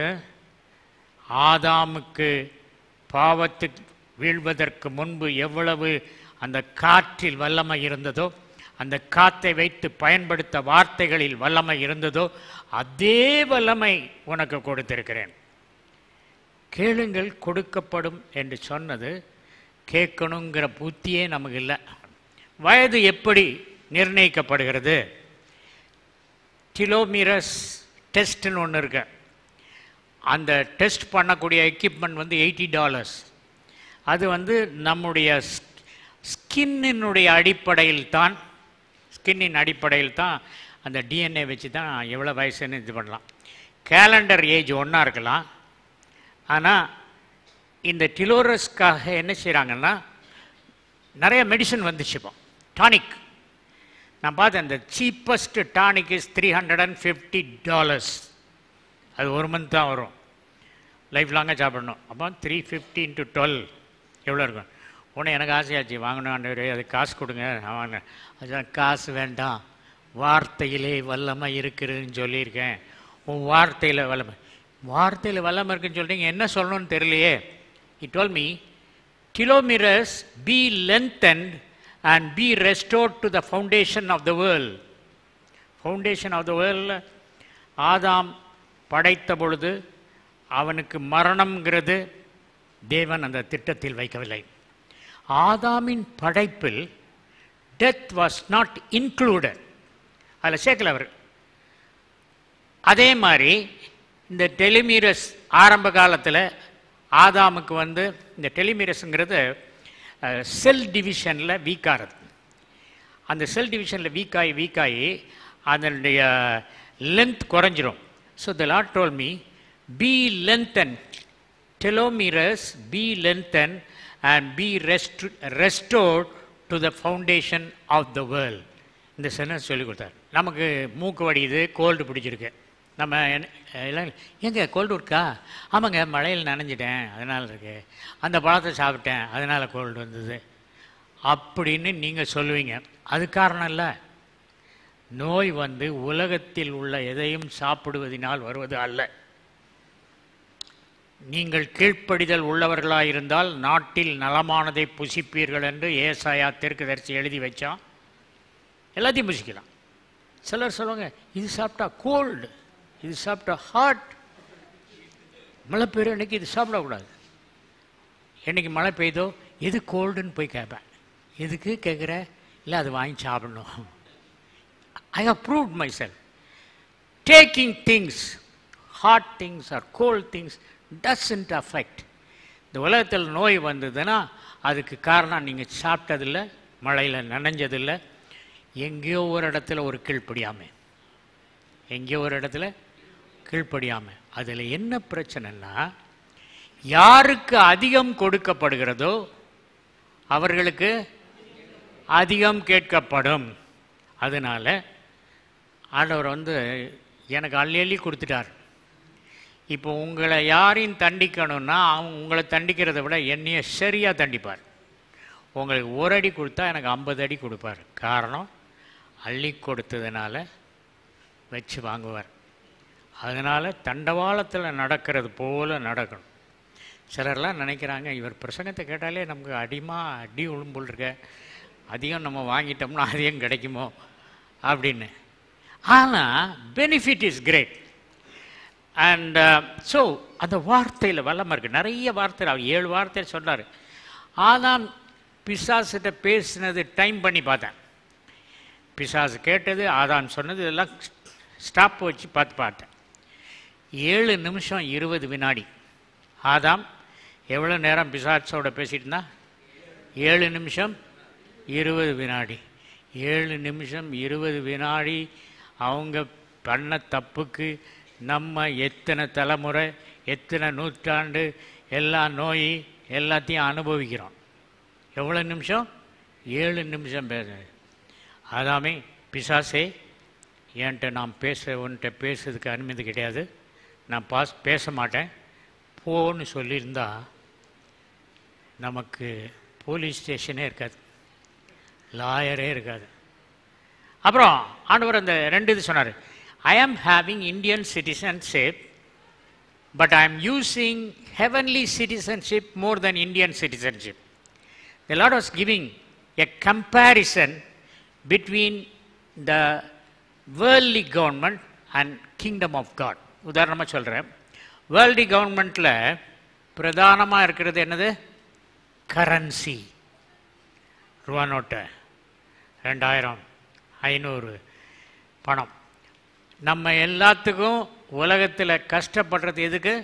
ஆதாமுக்கு பாவத்துக்கு வீழ்வதற்கு முன்பு எவ்வளவு அந்த காற்றில் வல்லமை இருந்ததோ அந்த காத்தை வைத்து பயன்படுத்த வார்த்தைகளில் வல்லமை இருந்ததோ அதே வல்லமை உனக்கு கொடுத்திருக்கிறேன் கேளுங்கள் கொடுக்கப்படும் என்று சொன்னது கேட்கணுங்கிற புத்தியே நமக்கு இல்லை வயது எப்படி நிர்ணயிக்கப்படுகிறது கிலோமீரஸ் டெஸ்ட்னு ஒன்று இருக்கு அந்த டெஸ்ட் பண்ணக்கூடிய எக்யூப்மெண்ட் வந்து எயிட்டி டாலர்ஸ் அது வந்து நம்முடைய ஸ்கின்னினுடைய அடிப்படையில் தான் ஸ்கின்னின் அடிப்படையில் தான் அந்த டிஎன்ஏ வச்சு தான் எவ்வளோ வயசுன்னு இது பண்ணலாம் கேலண்டர் ஏஜ் ஒன்றா இருக்கலாம் ஆனால் இந்த டிலோரஸ்க்காக என்ன செய்கிறாங்கன்னா நிறைய மெடிசன் வந்துச்சு இப்போ டானிக் நான் பார்த்தேன் இந்த cheapest tonic is three hundred and fifty dollars அது ஒரு மந்த் தான் வரும் லைஃப் லாங்காக சாப்பிடணும் அப்போ த்ரீ ஃபிஃப்டி இன்ட்டு டுவெல் எவ்வளோ இருக்கும் உடனே எனக்கு ஆசையாச்சு வாங்கணும் ஆண்டவரே அது காசு கொடுங்க நான் வாங்கினேன் அதுதான் காசு வேண்டாம் வார்த்தையிலே வல்லமை இருக்குதுன்னு சொல்லியிருக்கேன் உன் வார்த்தையில் வல்லமை வார்த்தையில் வல்லமை இருக்குன்னு சொல்கிறீங்க என்ன சொல்லணும்னு தெரியலையே it told me kilometres be lengthened and be restored to the foundation of the world foundation of the வேர்ல்டில் ஆதாம் படைத்த பொழுது அவனுக்கு மரணம்ங்கிறது தேவன் அந்த திட்டத்தில் வைக்கவில்லை ஆதாமின் படைப்பில் டெத் வாஸ் நாட் இன்க்ளூடட் அதில் சேர்க்கல அவர் அதே மாதிரி இந்த டெலிமீரஸ் ஆரம்ப காலத்தில் ஆதாமுக்கு வந்து இந்த டெலிமீரஸுங்கிறது செல் டிவிஷனில் வீக்காகிறது அந்த செல் டிவிஷனில் வீக்காகி வீக்காகி அதனுடைய லென்த் குறைஞ்சிரும் so the Lord told me be lengthen telomeres be lengthen and be rest restored to the foundation of the world இந்த சென்டென்ஸ் சொல்லி கொடுத்தார் நமக்கு மூக்கு வடியுது கோல்டு பிடிச்சிருக்கு நம்ம என்ன- எல்லாம் எங்க கோல்டு இருக்கா ஆமாங்க மழையில் நனைஞ்சிட்டேன் அதனால் இருக்கு அந்த பழத்தை சாப்பிட்டேன் அதனால் கோல்டு வந்தது அப்படின்னு நீங்கள் சொல்லுவீங்க அது காரணம் இல்லை நோய் வந்து உலகத்தில் உள்ள எதையும் சாப்பிடுவதினால் வருவது அல்ல நீங்கள் கீழ்ப்படிதல் உள்ளவர்களாயிருந்தால் நாட்டில் நலமானதை புசிப்பீர்கள் என்று ஏசாயா தெற்குதரிசி எழுதி வச்சான் எல்லாத்தையும் புசிக்கலாம் சிலர் சொல்லுவாங்க இது சாப்பிட்டா கோல்டு இது சாப்பிட்டா ஹாட் மழை பெய்யுற அன்னைக்கு இது சாப்பிடக்கூடாது என்னைக்கு மழை பெய்தோ எது கோல்டுன்னு போய் கேட்பேன் எதுக்கு கேட்குற இல்லை அது வாங்கி சாப்பிடணும் I have proved myself taking things hot things or cold things doesn't affect இந்த உலகத்தில் நோய் வந்ததுன்னா அதுக்கு காரணம் நீங்கள் சாப்பிட்டதில்ல மழையில் நனைஞ்சதில்ல எங்கேயோ ஒரு இடத்துல ஒரு கீழ்ப்படியாமை எங்கேயோ ஒரு இடத்துல கீழ்ப்படியாமை அதில் என்ன பிரச்சனைன்னா யாருக்கு அதிகம் கொடுக்கப்படுகிறதோ அவர்களுக்கு அதிகம் கேட்கப்படும் அதனால் ஆண்டவர் வந்து எனக்கு அள்ளி அள்ளி கொடுத்துட்டார் இப்போ உங்களை யாரையும் தண்டிக்கணும்னா அவங்க உங்களை தண்டிக்கிறதை விட என்னைய சரியாக தண்டிப்பார் உங்களுக்கு ஒரு அடி கொடுத்தா எனக்கு ஐம்பது அடி கொடுப்பார் காரணம் அள்ளி கொடுத்ததுனால வச்சு வாங்குவார் அதனால் தண்டவாளத்தில் நடக்கிறது போல நடக்கணும் சிலர்லாம் நினைக்கிறாங்க இவர் பிரசங்கத்தை கேட்டாலே நமக்கு அடிமா அடி உளும்புல் இருக்க அதிகம் நம்ம வாங்கிட்டோம்னா அதிகம் கிடைக்குமோ அப்படின்னு ஆனால் benefit is great and so அந்த வார்த்தையில் வல்லமை இருக்குது நிறைய வார்த்தை அவர் ஏழு வார்த்தை சொன்னார் ஆதாம் பிசாசிட்ட பேசினது டைம் பண்ணி பார்த்தேன் பிசாசு கேட்டது ஆதாம் சொன்னது இதெல்லாம் ஸ்டாப் வச்சு பார்த்து பார்த்தேன் ஏழு நிமிஷம் இருபது வினாடி ஆதாம் எவ்வளோ நேரம் பிசாசோட பேசிட்டு இருந்தா ஏழு நிமிஷம் இருபது வினாடி ஏழு நிமிஷம் இருபது வினாடி அவங்க பண்ண தப்புக்கு நம்ம எத்தனை தலைமுறை எத்தனை நூற்றாண்டு எல்லா நோய் எல்லாத்தையும் அனுபவிக்கிறோம் எவ்வளோ நிமிஷம் ஏழு நிமிஷம் பேச அதாமே பிசாசே என்கிட்ட நான் பேச உன்கிட்ட பேசுறதுக்கு அனுமதி கிடையாது நான் பாஸ் பேச மாட்டேன் போன்னு சொல்லியிருந்தா நமக்கு போலீஸ் ஸ்டேஷனே இருக்காது லாயரே இருக்காது அப்புறம் ஆண்டவர் அந்த ரெண்டு இது சொன்னார் I am having Indian citizenship but I am using heavenly citizenship more then Indian citizenship The Lord was giving a comparison between the worldly government and kingdom of God. உதாரணமாக சொல்கிறேன் வேர்ல்டி கவர்மெண்ட்டில் பிரதானமாக இருக்கிறது என்னது கரன்சி ரூபா note ரெண்டாயிரம் ஐநூறு பணம் நம்ம எல்லாத்துக்கும் உலகத்தில் கஷ்டப்படுறது எதுக்கு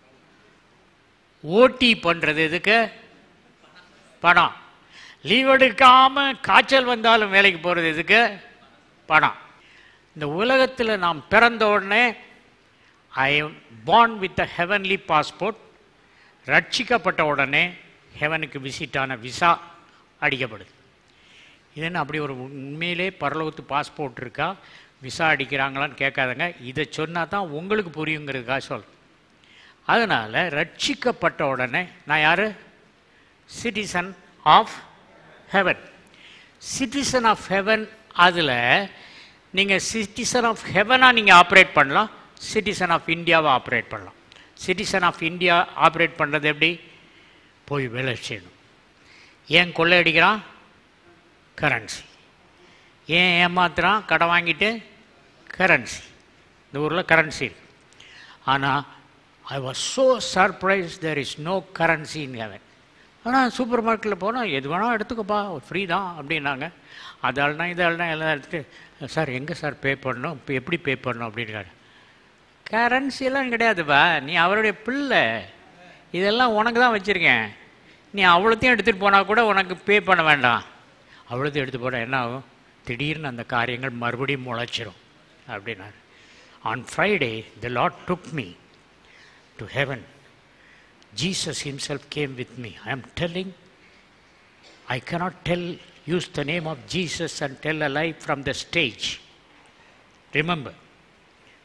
ஓட்டி பண்ணுறது எதுக்கு பணம் லீவ் எடுக்காம காய்ச்சல் வந்தாலும் வேலைக்கு போகிறது எதுக்கு பணம் இந்த உலகத்தில் நாம் பிறந்த உடனே I am born with a heavenly passport ரட்சிக்கப்பட்ட உடனே ஹெவனுக்கு விசிட்டான விசா அடிக்கப்படுது இது என்ன அப்படி ஒரு உண்மையிலே பரலோகத்து பாஸ்போர்ட் இருக்கா விசா அடிக்கிறாங்களான்னு கேட்காதங்க இதை சொன்னால் தான் உங்களுக்கு புரியுங்கிறதுக்காக சொல் அதனால் ரட்சிக்கப்பட்ட உடனே நான் யார் citizen of heaven citizen of heaven அதில் நீங்கள் சிட்டிசன் ஆஃப் ஹெவனாக நீங்கள் ஆப்ரேட் பண்ணலாம் சிட்டிசன் ஆஃப் இந்தியாவை ஆப்ரேட் பண்ணலாம் சிட்டிசன் ஆஃப் இந்தியா ஆப்ரேட் பண்ணுறது எப்படி போய் வேலை செய்யணும் ஏன் கொள்ளையடிக்கிறான் கரன்சி ஏன் ஏமாத்துறான் கடன் வாங்கிட்டு கரன்சி இந்த ஊரில் கரன்சி இருக்கு ஆனால் I was so surprise there is no currency in heaven ஆனால் சூப்பர் மார்க்கெட்டில் போனால் எது வேணால் எடுத்துக்கப்பா ஃப்ரீ தான் அப்படின்னாங்க அதால்னா இதால்னா எல்லாம் எடுத்துட்டு சார் எங்கே சார் பே பண்ணணும் இப்போ எப்படி பே பண்ணணும் அப்படின்றாரு கரன்சியெல்லாம் கிடையாதுப்பா நீ அவருடைய பிள்ளை இதெல்லாம் உனக்கு தான் வச்சுருக்கேன் நீ அவ்வளோத்தையும் எடுத்துகிட்டு போனால் கூட உனக்கு பே பண்ண வேண்டாம் அவ்வளோத்தையும் எடுத்து போனால் என்ன ஆகும் திடீர்னு அந்த காரியங்கள் மறுபடியும் முளைச்சிரும் அப்படின்னாரு on Friday the Lord took me to heaven Jesus himself came with me. I am telling, I cannot tell, use the name of Jesus and tell a lie from the stage. Remember,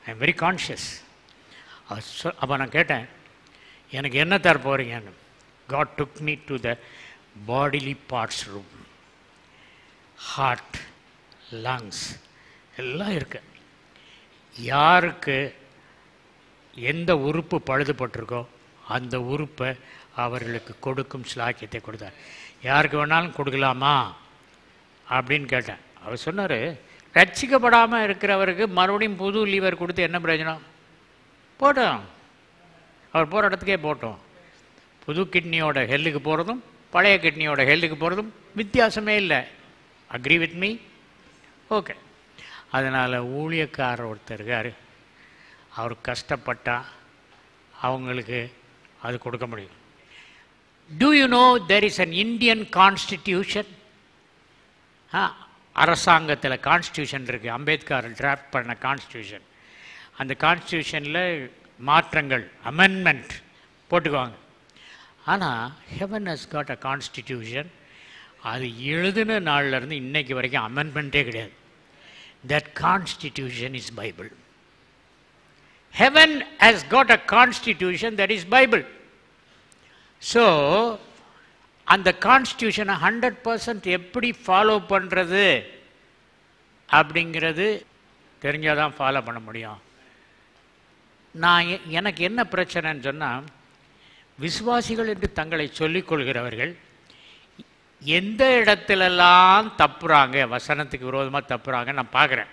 I am very conscious அப்போ நான் கேட்டேன் எனக்கு என்ன தர போகிறீங்கன்னு God took me to the bodily parts room heart lungs எல்லாம் இருக்கு யாருக்கு எந்த உறுப்பு பழுதுபட்டிருக்கோ அந்த உறுப்பை அவர்களுக்கு கொடுக்கும் ஸ்லாக்கியத்தை கொடுத்தார் யாருக்கு வேணாலும் கொடுக்கலாமா அப்படின்னு கேட்டேன் அவர் சொன்னார் ரட்சிக்கப்படாமல் இருக்கிறவருக்கு மறுபடியும் புது லீவர் கொடுத்து என்ன பிரயோஜனம் போட்டோம் அவர் போகிற இடத்துக்கே போட்டோம் புது கிட்னியோட ஹெல்லுக்கு போகிறதும் பழைய கிட்னியோட ஹெல்லுக்கு போகிறதும் வித்தியாசமே இல்லை அக்ரி வித் மீ ஓகே அதனால் ஊழியக்காரர் ஒருத்தர் இருக்கார் அவர் கஷ்டப்பட்டா அவங்களுக்கு அது கொடுக்க முடியும் do you know there is an Indian constitution அரசாங்கத்தில் கான்ஸ்டியூஷன் இருக்குது அம்பேத்கர் டிராஃப்ட் பண்ண கான்ஸ்டியூஷன் அந்த கான்ஸ்டியூஷனில் மாற்றங்கள் அமெண்ட்மெண்ட் போட்டுக்குவாங்க ஆனால் heaven has got a constitution அது எழுதின நாள்லேருந்து இன்னைக்கு வரைக்கும் அமெண்ட்மெண்ட்டே கிடையாது that constitution is Bible heaven has got a constitution that is Bible so அந்த கான்ஸ்டியூஷனை ஹண்ட்ரட் பர்சன்ட் எப்படி ஃபாலோ பண்ணுறது அப்படிங்கிறது தெரிஞ்சால் தான் ஃபாலோ பண்ண முடியும் நான் எ- எனக்கு என்ன பிரச்சனைன்னு சொன்னால் விசுவாசிகள் என்று தங்களை சொல்லிக் கொள்கிறவர்கள் எந்த இடத்துலலாம் தப்புறாங்க வசனத்துக்கு விரோதமாக தப்புறாங்க நான் பார்க்குறேன்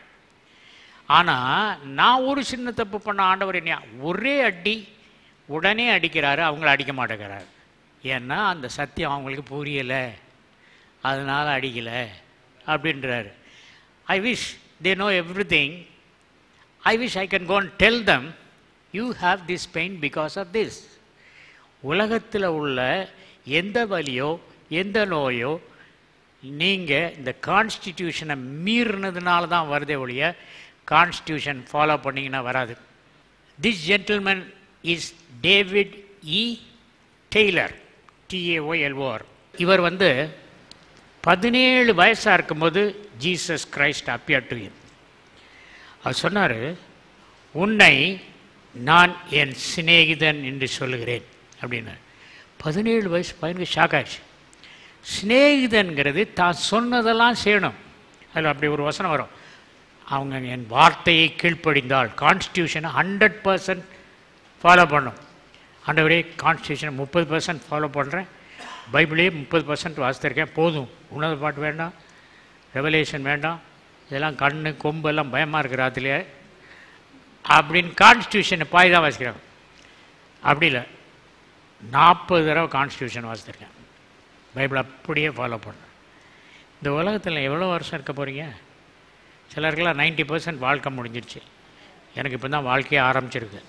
ஆனால் நான் ஒரு சின்ன தப்பு பண்ண ஆண்டவர் என்னைய ஒரே அடி உடனே அடிக்கிறாரு அவங்கள அடிக்க மாட்டேங்கிறாரு ஏன்னா அந்த சத்தியம் அவங்களுக்கு புரியலை அதனால் அடிக்கலை அப்படின்றாரு I wish they know everything I wish I can go and tell them you have this pain because of this உலகத்தில் உள்ள எந்த வலியோ எந்த நோயோ நீங்கள் இந்த கான்ஸ்டிடியூஷனை மீறினதுனால தான் வருதே ஒழிய கான்ஸ்டியூஷன் ஃபாலோ பண்ணிங்கன்னா வராது this gentleman is David E Taylor TAOLOR இவர் வந்து பதினேழு வயசாக இருக்கும்போது Jesus Christ appear to him அவர் சொன்னார் உன்னை நான் என் சிநேகிதன் என்று சொல்லுகிறேன் அப்படின்னு பதினேழு வயசு பையனுக்கு ஷாக் ஆச்சு சிநேகிதன்கிறது தான் சொன்னதெல்லாம் செய்யணும் அதில் அப்படி ஒரு வசனம் வரும் அவங்க என் வார்த்தையை கீழ்ப்படிந்தால் கான்ஸ்டியூஷனை ஹண்ட்ரட் பர்சன்ட் ஃபாலோ பண்ணும் ஆண்டவரே கான்ஸ்டியூஷனை முப்பது பர்சன்ட் ஃபாலோ பண்ணுறேன் பைபிளே முப்பது பர்சன்ட் வாசித்திருக்கேன் போதும் உன்னத பாட்டு வேண்டாம் ரெவலேஷன் வேண்டாம் இதெல்லாம் கண்ணு கொம்பு எல்லாம் பயமாக இருக்கிற அதுலேயே அப்படின்னு கான்ஸ்டியூஷனை பாய் தான் வாசிக்கிறாங்க அப்படி இல்லை நாற்பது தடவை கான்ஸ்டியூஷன் வாசித்திருக்கேன் பைபிள் அப்படியே ஃபாலோ பண்ணேன் இந்த உலகத்தில் எவ்வளோ வருஷம் இருக்க போகிறீங்க சிலருக்கெல்லாம் நைன்டி பர்சன்ட் வாழ்க்கை முடிஞ்சிருச்சு எனக்கு இப்போ தான் வாழ்க்கையே ஆரம்பிச்சிருக்கு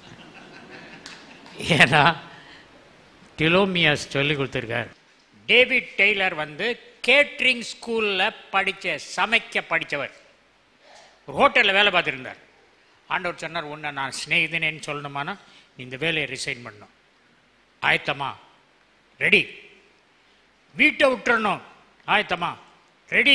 ஏன்னா டிலோமியஸ் சொல்லி கொடுத்துருக்கார் டேவிட் டெய்லர் வந்து கேட்ரிங் ஸ்கூலில் படித்த சமைக்க படித்தவர் ஒரு ஹோட்டலில் வேலை பார்த்துருந்தார் ஆண்டவர் சொன்னார் உன்னை நான் சிநேகிதனேன்னு சொல்லணுமானா நீ இந்த வேலையை ரிசைன் பண்ணணும் ஆயத்தமா ரெடி வீட்டை விட்டுறணும் ஆயத்தமா ரெடி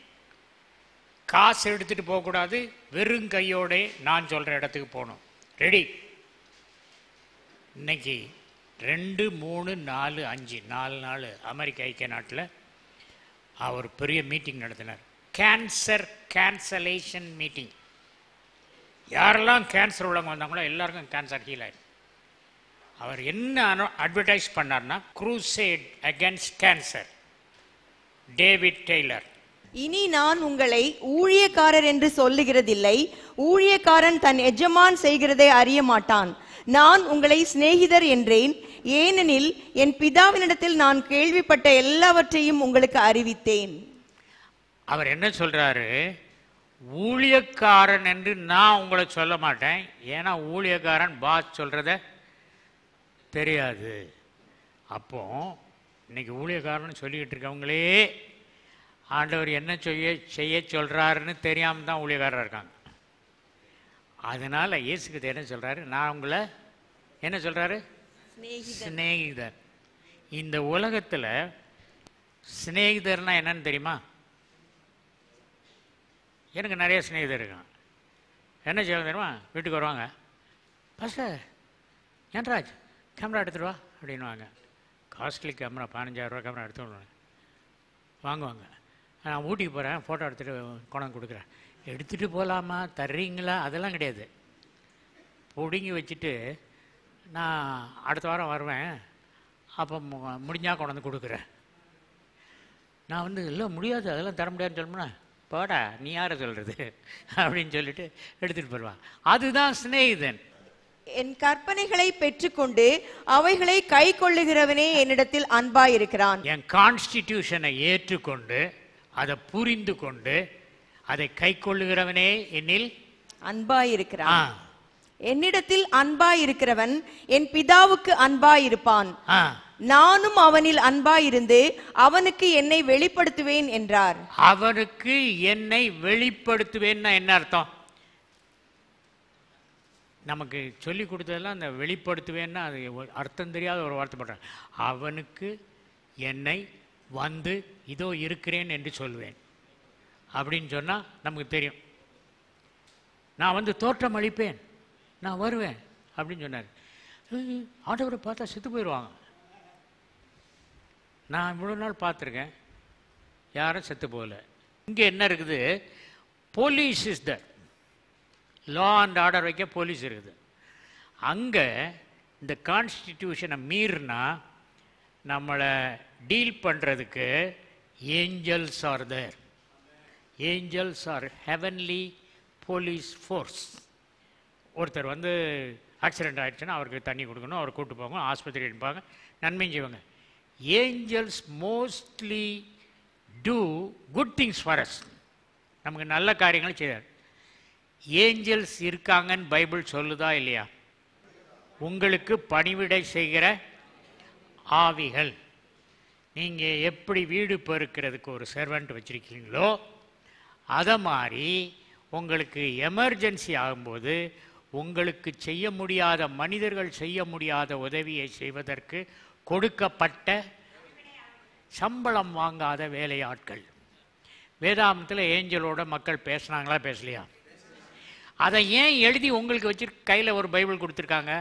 காசு எடுத்துட்டு போகக்கூடாது வெறும் கையோட நான் சொல்கிற இடத்துக்கு போகணும் ரெடி இன்னைக்கு ரெண்டு மூணு நாலு அஞ்சு நாலு நாள் அமெரிக்க ஐக்கிய நாட்டில் அவர் பெரிய மீட்டிங் நடத்தினார் கேன்சர் கேன்சலேஷன் மீட்டிங் யாரெல்லாம் கேன்சர் உள்ளவங்க வந்தாங்களோ எல்லாருக்கும் கேன்சர் ஹீல் ஆயிடும் அவர் என்ன அட்வர்டைஸ் பண்ணார்னா crusade against cancer David Taylor இனி நான் உங்களை ஊழியக்காரர் என்று சொல்லுகிறதில்லை ஊழியக்காரன் தன் எஜமான் செய்கிறதை அறிய மாட்டான் நான் உங்களை சிநேகிதர் என்றேன் ஏனெனில் என் பிதாவினிடத்தில் நான் கேள்விப்பட்ட எல்லாவற்றையும் உங்களுக்கு அறிவித்தேன் அவர் என்ன சொல்றாரு ஊழியக்காரன் என்று நான் உங்களை சொல்ல மாட்டேன் ஏன்னா ஊழியக்காரன் பாஸ் சொல்றத தெரியாது அப்போ இன்னைக்கு ஊழியக்காரன் சொல்லிக்கிட்டு இருக்கவங்களே ஆண்டவர் என்ன செய்ய செய்ய சொல்றாருன்னு தெரியாம தான் ஊழியக்காரராக இருக்காங்க அதனால இயேசுக்கிட்ட என்ன சொல்றாரு நான் உங்களை என்ன சொல்றாரு சிநேகிதர் இந்த உலகத்துல சிநேகிதர்னா என்னன்னு தெரியுமா எனக்கு நிறைய சிநேகிதர் இருக்காங்க என்ன செய்வாங்க தெரியுமா வீட்டுக்கு வருவாங்க பாஸ்டர் ஏன்ராஜ் கேமரா எடுத்துட்டு வா அப்படின்வாங்க காஸ்ட்லி கேமரா பதினஞ்சாயிரரூவா கேமரா எடுத்து வருவாங்க வாங்குவாங்க நான் ஊட்டிக்கு போகிறேன் ஃபோட்டோ எடுத்துகிட்டு கொண்டாந்து கொடுக்குறேன் எடுத்துகிட்டு போகலாமா தர்றீங்களா அதெல்லாம் கிடையாது பிடுங்கி வச்சுட்டு நான் அடுத்த வாரம் வருவேன் அப்போ மு- முடிஞ்சா கொண்டாந்து கொடுக்குறேன் நான் வந்து இல்லை முடியாது அதெல்லாம் தர முடியாதுன்னு சொல்லணும்னா போடா நீ யாரை சொல்கிறது அப்படின்னு சொல்லிட்டு எடுத்துகிட்டு போயிடுவான் அதுதான் சிநேகிதன் என் கற்பனைகளை பெற்றுக்கொண்டு அவைகளை கை கொள்ளுகிறவனே என்னிடத்தில் அன்பாயிருக்கிறான் என் கான்ஸ்டிடியூஷனை ஏற்றுக்கொண்டு அதை புரிந்து கொண்டு அதை கை கொள்ளுகிறவனே என்னில் அன்பாயிருக்கிறான் ஆ என்னிடத்தில் அன்பாயிருக்கிறவன் என் பிதாவுக்கு அன்பாயிருப்பான் ஆ நானும் அவனில் அன்பாயிருந்து அவனுக்கு என்னை வெளிப்படுத்துவேன் என்றார் அவனுக்கு என்னை வெளிப்படுத்துவேன்னா என்ன அர்த்தம் நமக்கு சொல்லி கொடுத்ததெல்லாம் அந்த வெளிப்படுத்துவேன்னா அது ஒரு அர்த்தம் தெரியாத ஒரு வார்த்தை போடுறேன் அவனுக்கு என்னை வந்து இதோ இருக்கிறேன் என்று சொல்வேன் அப்படின்னு சொன்னால் நமக்கு தெரியும் நான் வந்து தோற்றம் அளிப்பேன் நான் வருவேன் அப்படின்னு சொன்னார் "ஐய், ஆண்டவரை பார்த்தா செத்து போயிடுவாங்க நான் இவ்வளோ நாள் பார்த்துருக்கேன் யாரும் செத்து போகல இங்கே என்ன இருக்குது police is the law and order வைக்க போலீஸ் இருக்குது அங்கே இந்த கான்ஸ்டிடியூஷனை மீறினா நம்மளை டீல் பண்ணுறதுக்கு angels are there angels are heavenly police force ஒருத்தர் வந்து ஆக்சிடென்ட் ஆயிடுச்சுன்னா அவருக்கு தண்ணி கொடுக்கணும் அவரை கூட்டு போங்க ஆஸ்பத்திரி அனுப்பாங்க நன்மையும் செய்வாங்க angels mostly do good things for us நமக்கு நல்ல காரியங்கள் செய்கிறார் ஏஞ்சல்ஸ் இருக்காங்கன்னு பைபிள் சொல்லுதா இல்லையா உங்களுக்கு பணிவிடை செய்கிற ஆவிகள் நீங்கள் எப்படி வீடு பெருக்கிறதுக்கு ஒரு சர்வெண்ட் வச்சுருக்கீங்களோ அதை மாதிரி உங்களுக்கு எமர்ஜென்சி ஆகும்போது உங்களுக்கு செய்ய முடியாத மனிதர்கள் செய்ய முடியாத உதவியை செய்வதற்கு கொடுக்கப்பட்ட சம்பளம் வாங்காத வேலையாட்கள் வேதாமத்தில் ஏஞ்சலோட மக்கள் பேசுனாங்களா பேசலையா அதை ஏன் எழுதி உங்களுக்கு வச்சு கையில் ஒரு பைபிள் கொடுத்துருக்காங்க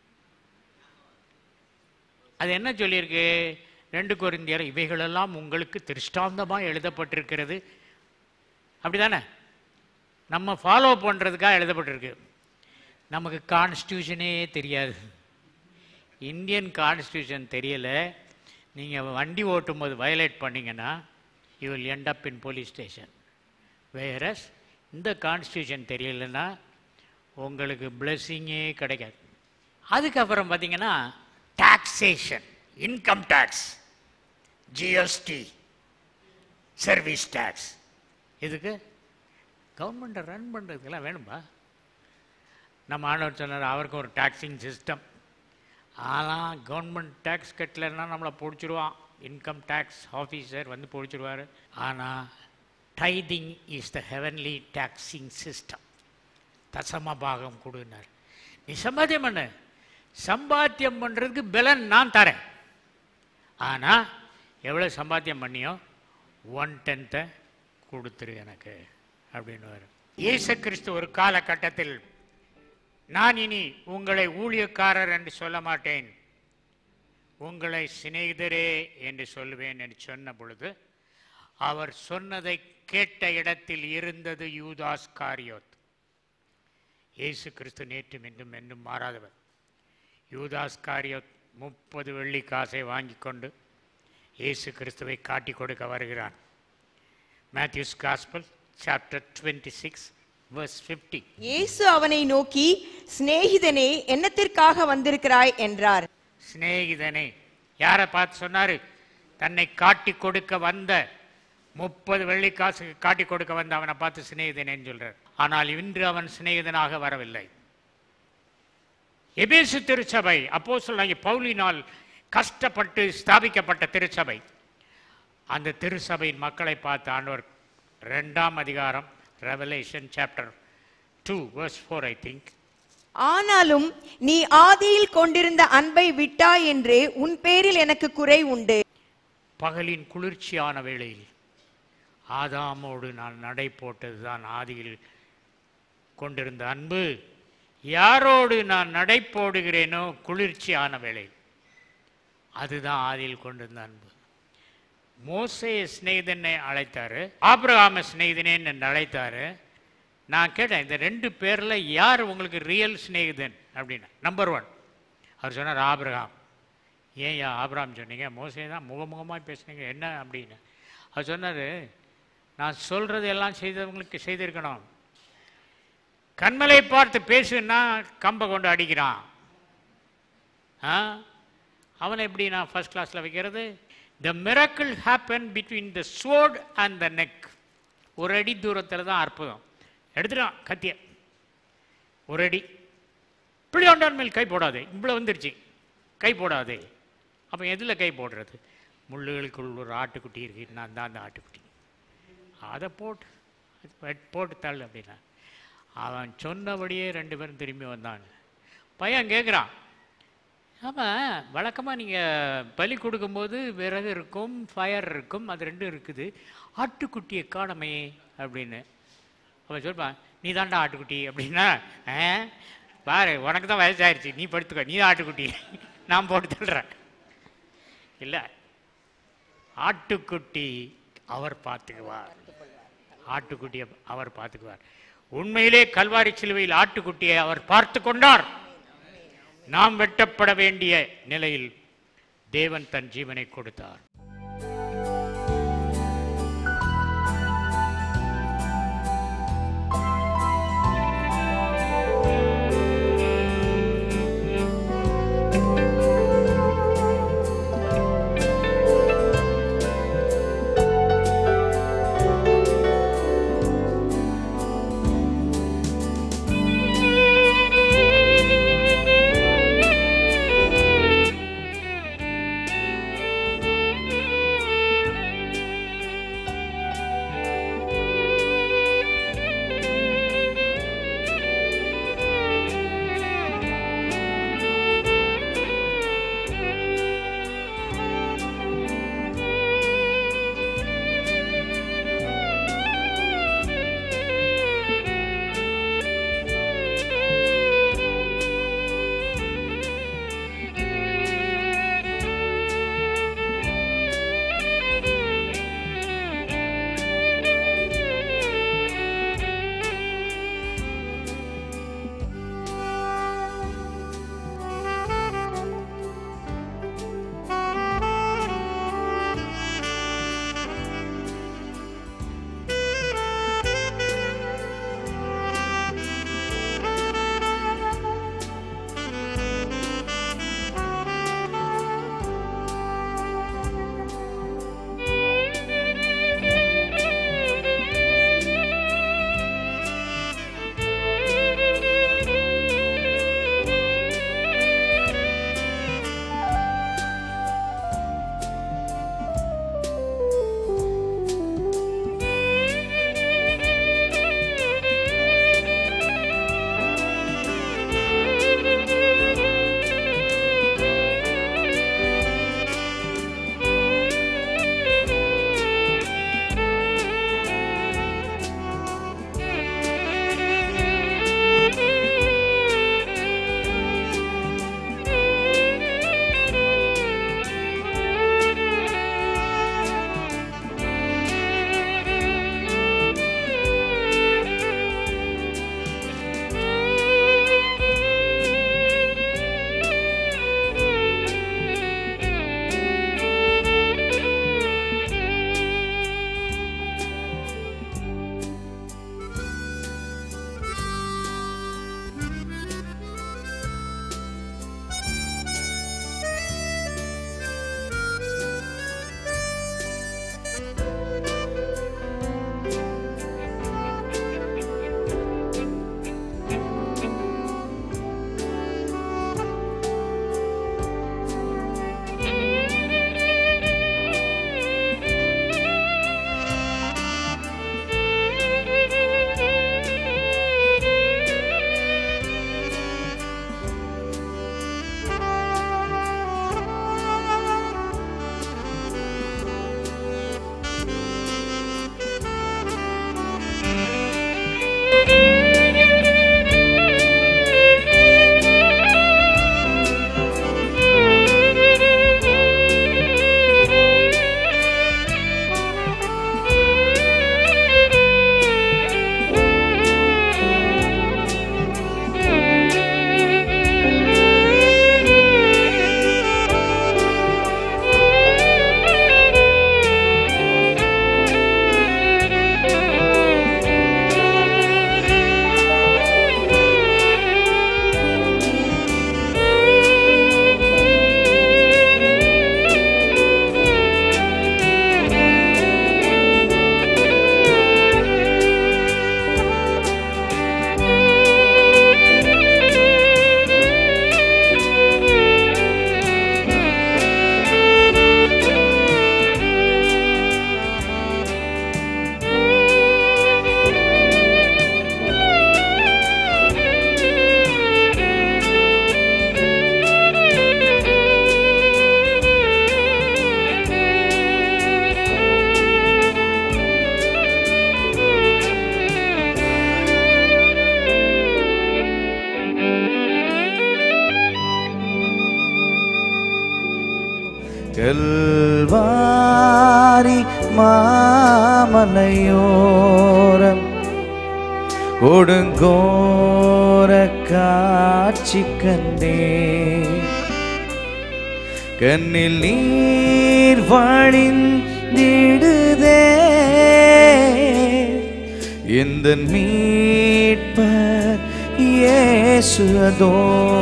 அது என்ன சொல்லியிருக்கு ரெண்டு கொரிந்தியர் இவைகளெல்லாம் உங்களுக்கு திருஷ்டாந்தமாக எழுதப்பட்டிருக்கிறது அப்படிதானே நம்ம ஃபாலோ பண்ணுறதுக்காக எழுதப்பட்டிருக்கு நமக்கு கான்ஸ்டியூஷனே தெரியாது இந்தியன் கான்ஸ்டியூஷன் தெரியலை நீங்கள் வண்டி ஓட்டும்போது வயலேட் பண்ணீங்கன்னா you will end up in police station whereas இந்த கான்ஸ்டியூஷன் தெரியலன்னா உங்களுக்கு பிளெஸ்ஸிங்கே கிடைக்காது அதுக்கப்புறம் பார்த்தீங்கன்னா taxation income tax GST service tax இதுக்கு கவர்மெண்ட்டை ரன் பண்ணுறதுக்கெல்லாம் வேணும்பா நம்ம ஆண்டவர் சொன்னார் அவருக்கு ஒரு டாக்ஸிங் சிஸ்டம் ஆனால் கவர்மெண்ட் டேக்ஸ் கட்டலைன்னா நம்மளை பிடிச்சிருவான் இன்கம் டேக்ஸ் ஆஃபீஸர் வந்து பிடிச்சிருவார் ஆனால் tithing is the heavenly taxing system தசம பாகம் கொடுனார் நீ சம்பாத்தியம் பண்ணு சம்பாத்தியம் பண்ணுறதுக்கு பலன் நான் தரேன் ஆனால் எவ்வளோ சம்பாத்தியம் பண்ணியோ ஒன் டென்த்தை கொடுத்துரு எனக்கு அப்படின்னு இயேசு கிறிஸ்து ஒரு காலகட்டத்தில் நான் இனி உங்களை ஊழியக்காரர் என்று சொல்ல மாட்டேன் உங்களை சிநேகிதரே என்று சொல்லுவேன் என்று சொன்ன பொழுது அவர் சொன்னதை கேட்ட இடத்தில் இருந்தது யூதாஸ் காரியோத் இயேசு கிறிஸ்து நேற்றும் என்றும் என்றும் மாறாதவர் யூதாஸ் காரியோத் முப்பது வெள்ளி காசை வாங்கி கொண்டு இயேசு கிறிஸ்துவை காட்டி கொடுக்க வருகிறான் Matthew's gospel chapter twenty six verse 50 இயேசு அவனை நோக்கி சிநேகிதனே என்னத்திற்காக வந்திருக்கிறாய் என்றார் சிநேகிதனே யாரை பார்த்து சொன்னாரு தன்னை காட்டி கொடுக்க வந்த முப்பது வெள்ளி காசு காட்டி கொடுக்க வந்த அவனை பார்த்து சிநேகிதனேன்னு சொல்றார் ஆனால் இன்று அவன் சிநேகிதனாக வரவில்லை எபேசு திருச்சபை அப்போ சொல்லாங்க பவுலினால் கஷ்டப்பட்டு ஸ்தாபிக்கப்பட்ட திருச்சபை அந்த திருச்சபையின் மக்களை பார்த்து ஆண்டவர் ரெண்டாம் அதிகாரம் Revelation chapter two verse four I think ஆனாலும் நீ ஆதியில் கொண்டிருந்த அன்பை விட்டாய் என்று உன் பேரில் எனக்கு குறை உண்டு பகலின் குளிர்ச்சியான வேளையில் ஆதாமோடு நான் நடை போட்டது தான் ஆதியில் கொண்டிருந்த அன்பு யாரோடு நான் நடை போடுகிறேனோ குளிர்ச்சியான வேளை அதுதான் ஆதியில் கொண்டிருந்த அன்பு மோசே சிநேகிதனை அழைத்தாரு ஆபிரகாம சிநேகிதனேன்னு என்னை அழைத்தாரு நான் கேட்டேன் இந்த ரெண்டு பேரில் யார் உங்களுக்கு ரியல் சிநேகிதன் அப்படின்னு நம்பர் ஒன் அவர் சொன்னார் ஆபிரகாம் ஏன் யா ஆபிரகாம் சொன்னீங்க மோசே தான் முகமுகமாக பேசுனீங்க என்ன அப்படின்னு அவர் சொன்னார் நான் சொல்கிறது எல்லாம் செய்தவங்களுக்கு செய்திருக்கணும் கண்மலை பார்த்து பேசுன்னா கம்பை கொண்டு அடிக்கிறான் ஆ அவனை எப்படி நான் ஃபர்ஸ்ட் கிளாஸில் வைக்கிறது the miracle happen between the sword and the neck ஒரு அடி தூரத்தில் தான் அற்புதம் எடுத்துட்டான் கத்திய ஒரு அடி இப்படி ஆண்டான் மேல் கை போடாதே இவ்வளோ வந்துருச்சு கை போடாதே அப்போ எதில் கை போடுறது முள்ளுகளுக்குள் ஒரு ஆட்டுக்குட்டி இருக்கு நான் தான் அந்த ஆட்டுக்குட்டி அதை போட்டு அது வெட்- போட்டு தள்ளு அப்படின்னா அவன் சொன்னபடியே ரெண்டு பேரும் திரும்பி வந்தாங்க பையன் கேட்குறான் ஆமாம் வழக்கமாக நீங்கள் பலி கொடுக்கும்போது விறகு இருக்கும் ஃபயர் இருக்கும் அது ரெண்டும் இருக்குது ஆட்டுக்குட்டியை காணமே அப்படின்னு அவன் சொல்லுவான் நீ தாண்டா ஆட்டுக்குட்டி அப்படின்னா ஆ பாரு உனக்கு தான் வயசாயிருச்சு நீ படுத்துக்கோ நீ தான் ஆட்டுக்குட்டி நான் போட்டு தள்ளுறேன் இல்லை ஆட்டுக்குட்டி அவர் பார்த்துக்குவார் ஆட்டுக்குட்டியை அவர் பார்த்துக்குவார் உண்மையிலே கல்வாரி சிலுவையில் ஆட்டுக்குட்டியை அவர் பார்த்து கொண்டார் நாம் வெட்டப்பட வேண்டிய நிலையில் தேவன் தன் ஜீவனை கொடுத்தார் மாமலையோரம் கொடுங்கோர காட்சி கண்டே கண்ணில் நீர் வழிந்திடுதே இந்த மீட்பர் இயேசு அதோ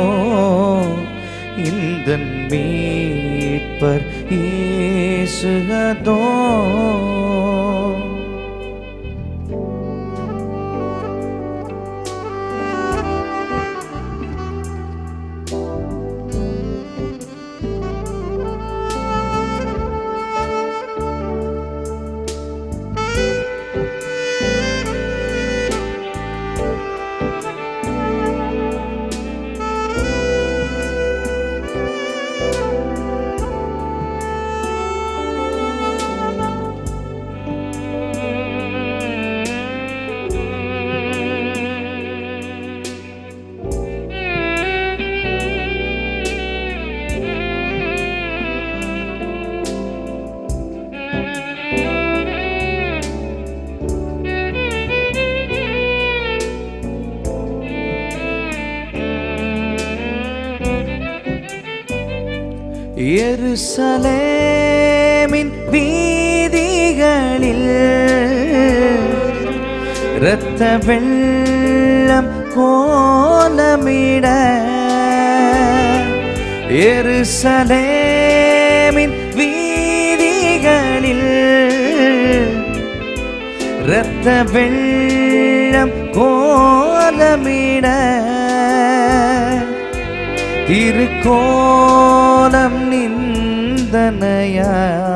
இந்த மீட்பர் இயேசு அதோ எருசலேமின் வீதிகளில் இரத்த வெள்ளம் கோலமிட எருசலேமின் வீதிகளில் இரத்த வெள்ளம் கோலமிட திருக்கோலம் நிந்தனையா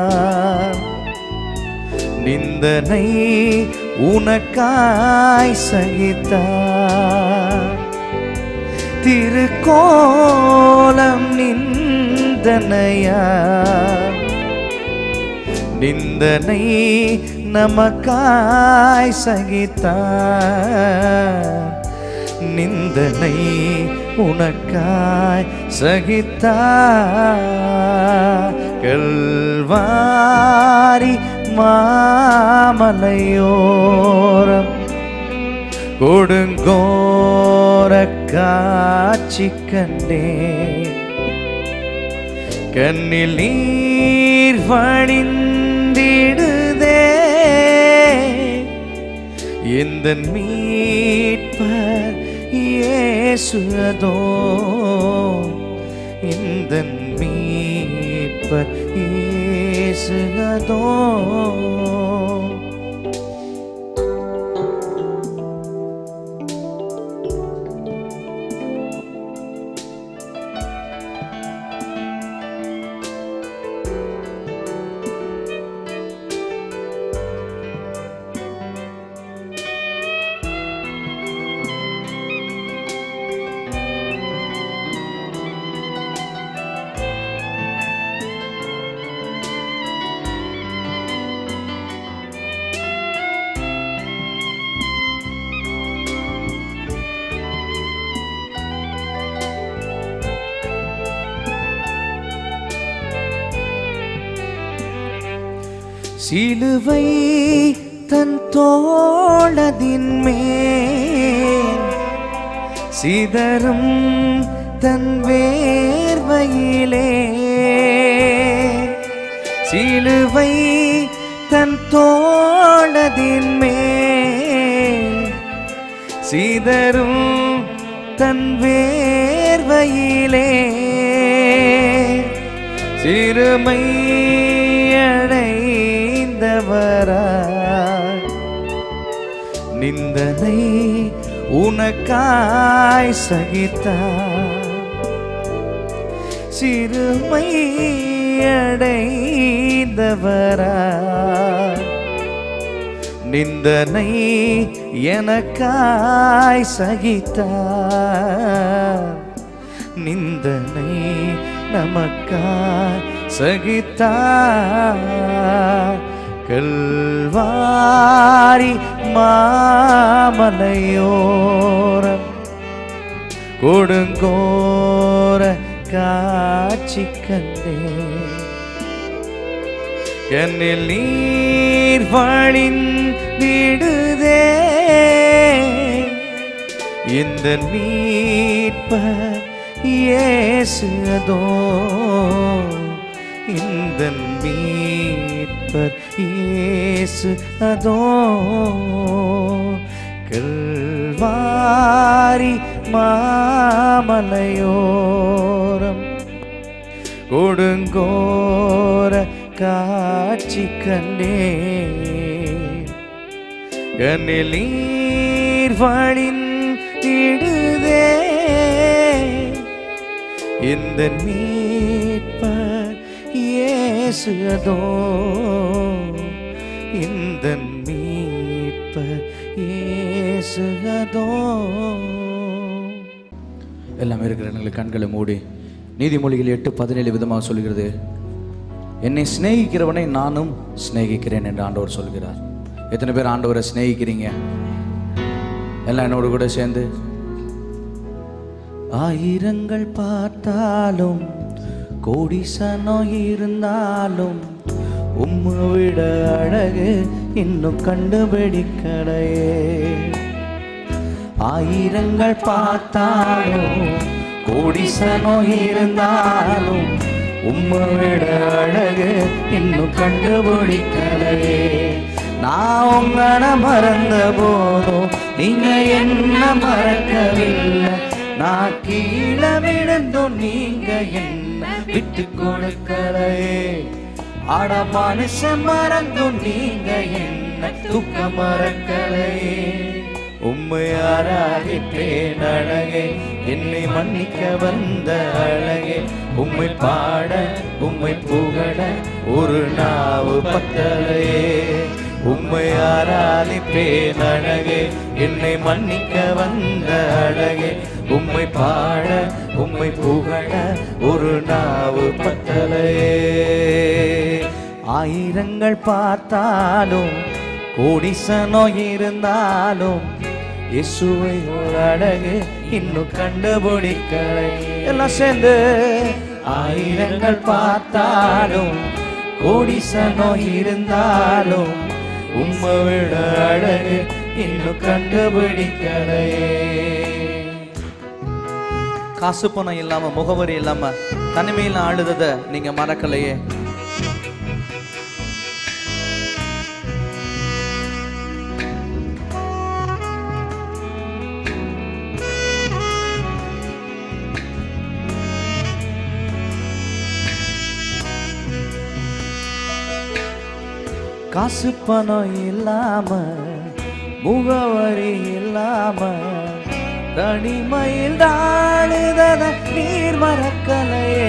நிந்தனை உனக்காய் சகித்தார் திருக்கோலம் நிந்தனையா நிந்தனை நமக்காய் சகித்தார் நிந்தனை உனக்காய் சகித்தார் கல்வாரி மாமலையோரம் கொடுங்கோர காட்சி கண்டேன் கண்ணில் நீர் வழிந்திடுதே இந்த மீட்பர் இயேசு அதோ இந்த மீட்பர் இயேசு அதோ சிலுவை தன் தோளதின் மேல் சிதறும் தன் வேர்வையிலே சிலுவை தன் தோளதின் மேல் சிதறும் தன் வேர்வையிலே சிறுமை அடைந்தவரா நிந்தனை உனக்காய் சகித்தார் சிறுமை அடைந்தவரா நிந்தனை எனக்காய் சகித்தார் நிந்தனை நமக்காய் சகித்தார் கல்வாரி மாமலையோரம் கொடுங்கோர காட்சி கண்டே என்னில் நீர் வழிந்திடுதே இந்த மீட்பர் இயேசு அதோ இந்த மீட்பர் இயேசு அதோ கல்வாரி மாமலையோரம் கொடுங்கோர காட்சி கண்டே கண்ணில் நீர் வழிந்திடுதே இந்த மீட்பர் இயேசு அதோ இந்த மீட்பர் இயேசு அதோ எல்லாம் இருக்கிற எங்களுக்கு கண்களை மூடி நீதிமொழிகள் எட்டு பதினேழு விதமாக சொல்கிறது என்னை சிநேகிக்கிறவனை நானும் சிநேகிக்கிறேன் என்று ஆண்டவர் சொல்கிறார் எத்தனை பேர் ஆண்டவரை சிநேகிக்கிறீங்க எல்லாம் என்னோடு கூட சேர்ந்து ஆயிரங்கள் பார்த்தாலும் கோடி சனம் இருந்தாலும் உம்மை விட அழகு இன்னும் கண்டுபிடிக்கலையே ஆயிரங்கள் பார்த்தாலும் கோடி சனம் இருந்தாலும் உம்மை விட அழகு இன்னும் கண்டுபிடிக்கலையே நான் உங்களை மறந்த போதும் நீங்க என்ன மறக்கவில்லை நான் கீழே விழுந்தும் நீங்க என்ன விட்டு கொடுக்கலையே ஆட மனுஷன் மறந்தும் நீங்க என்ன துக்க மறக்கலையே உம்மை ஆராதிப்பேன் அழகே என்னை மன்னிக்க வந்த அழகே உம்மை பாட உம்மை புகழ ஒரு நாவு பத்தலையே உம்மை ஆராதிப்பேன் அழகே என்னை மன்னிக்க வந்த அழகே உம்மை பாட உம்மை புகழ ஒரு நாவு பத்தலையே ஆயிரங்கள் பார்த்தாலும் கோடிசனோ இருந்தாலும் இயேசுவை ஒரு அழகு இன்னும் கண்டுபிடிக்கலை எல்லாம் சேர்ந்து ஆயிரங்கள் பார்த்தாலும் கோடிசனோ இருந்தாலும் உம்மை விட அழகு இன்னும் கண்டுபிடிக்கலையே காசு பணம் இல்லாம முகவரி இல்லாம தனிமையில் ஆளுதத நீங்க மறக்கலையே காசு பணம் இல்லாம முகவரி இல்லாம தனிமையில் தாழுதத நீர் மறக்கலையே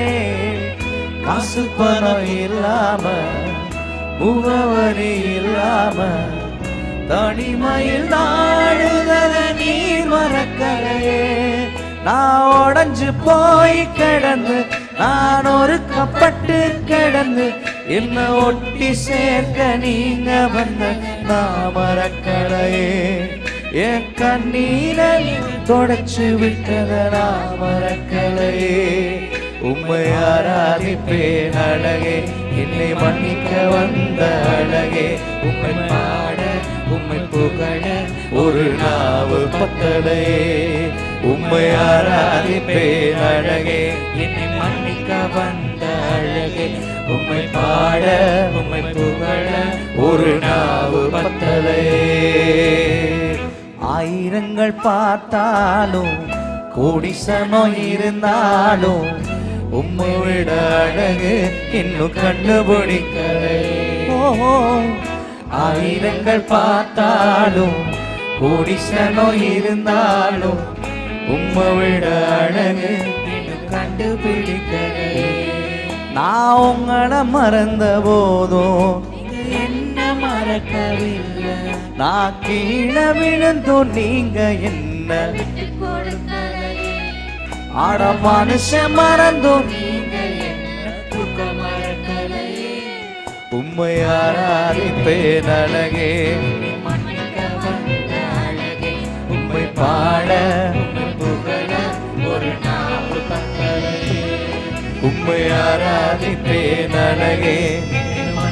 காசு பணம் இல்லாம முகவரி இல்லாம தனிமையில் தாழுதத நீர் மறக்கலையே நான் உடஞ்சு போய் கிடந்து நான் ஒரு கப்பட்டு கிடந்து என்ன ஒட்டி சேர்க்க நீங்க வந்த நான் மறக்கலையே என் கண்ணீரை தொடச்சு விட்டத நான் மறக்கலையே உம்மை ஆராதிப்பேன் அழகே என்னை மன்னிக்க வந்த அழகே உம்மை பாட உம்மை புகழ ஒரு நாவு பத்தலையே உம்மை ஆராதிப்பேன் அழகே என்னை மன்னிக்க வந்த அழகே உம்மை பாட உம்மை புகழ ஒரு நாவு பத்தலையே ஆயிரங்கள் பார்த்தாலும் கோடிசனோ இருந்தாலும் உம்மை விட அழகு இன்னும் கண்டுபிடிக்கலை ஓ ஆயிரங்கள் பார்த்தாலும் கோடிசனோ இருந்தாலும் உம்மை விட அழகு இன்னும் கண்டுபிடிக்கலை நான் உங்களை மறந்த போதும் என்ன மறக்கவில்லை நான் கீழே விழுந்தும் நீங்க என்ன ஆட மனுஷன் மறந்தும் நீங்க என்ன தூக்க மறக்கலையே உம்மை ஆராதிப்பேன் அழகே மன்னிக்க வந்த அழகே உம்மை பாட உம்மை புகழ ஒரு நாள் பத்தலையே உம்மை ஆராதிப்பேன் அழகே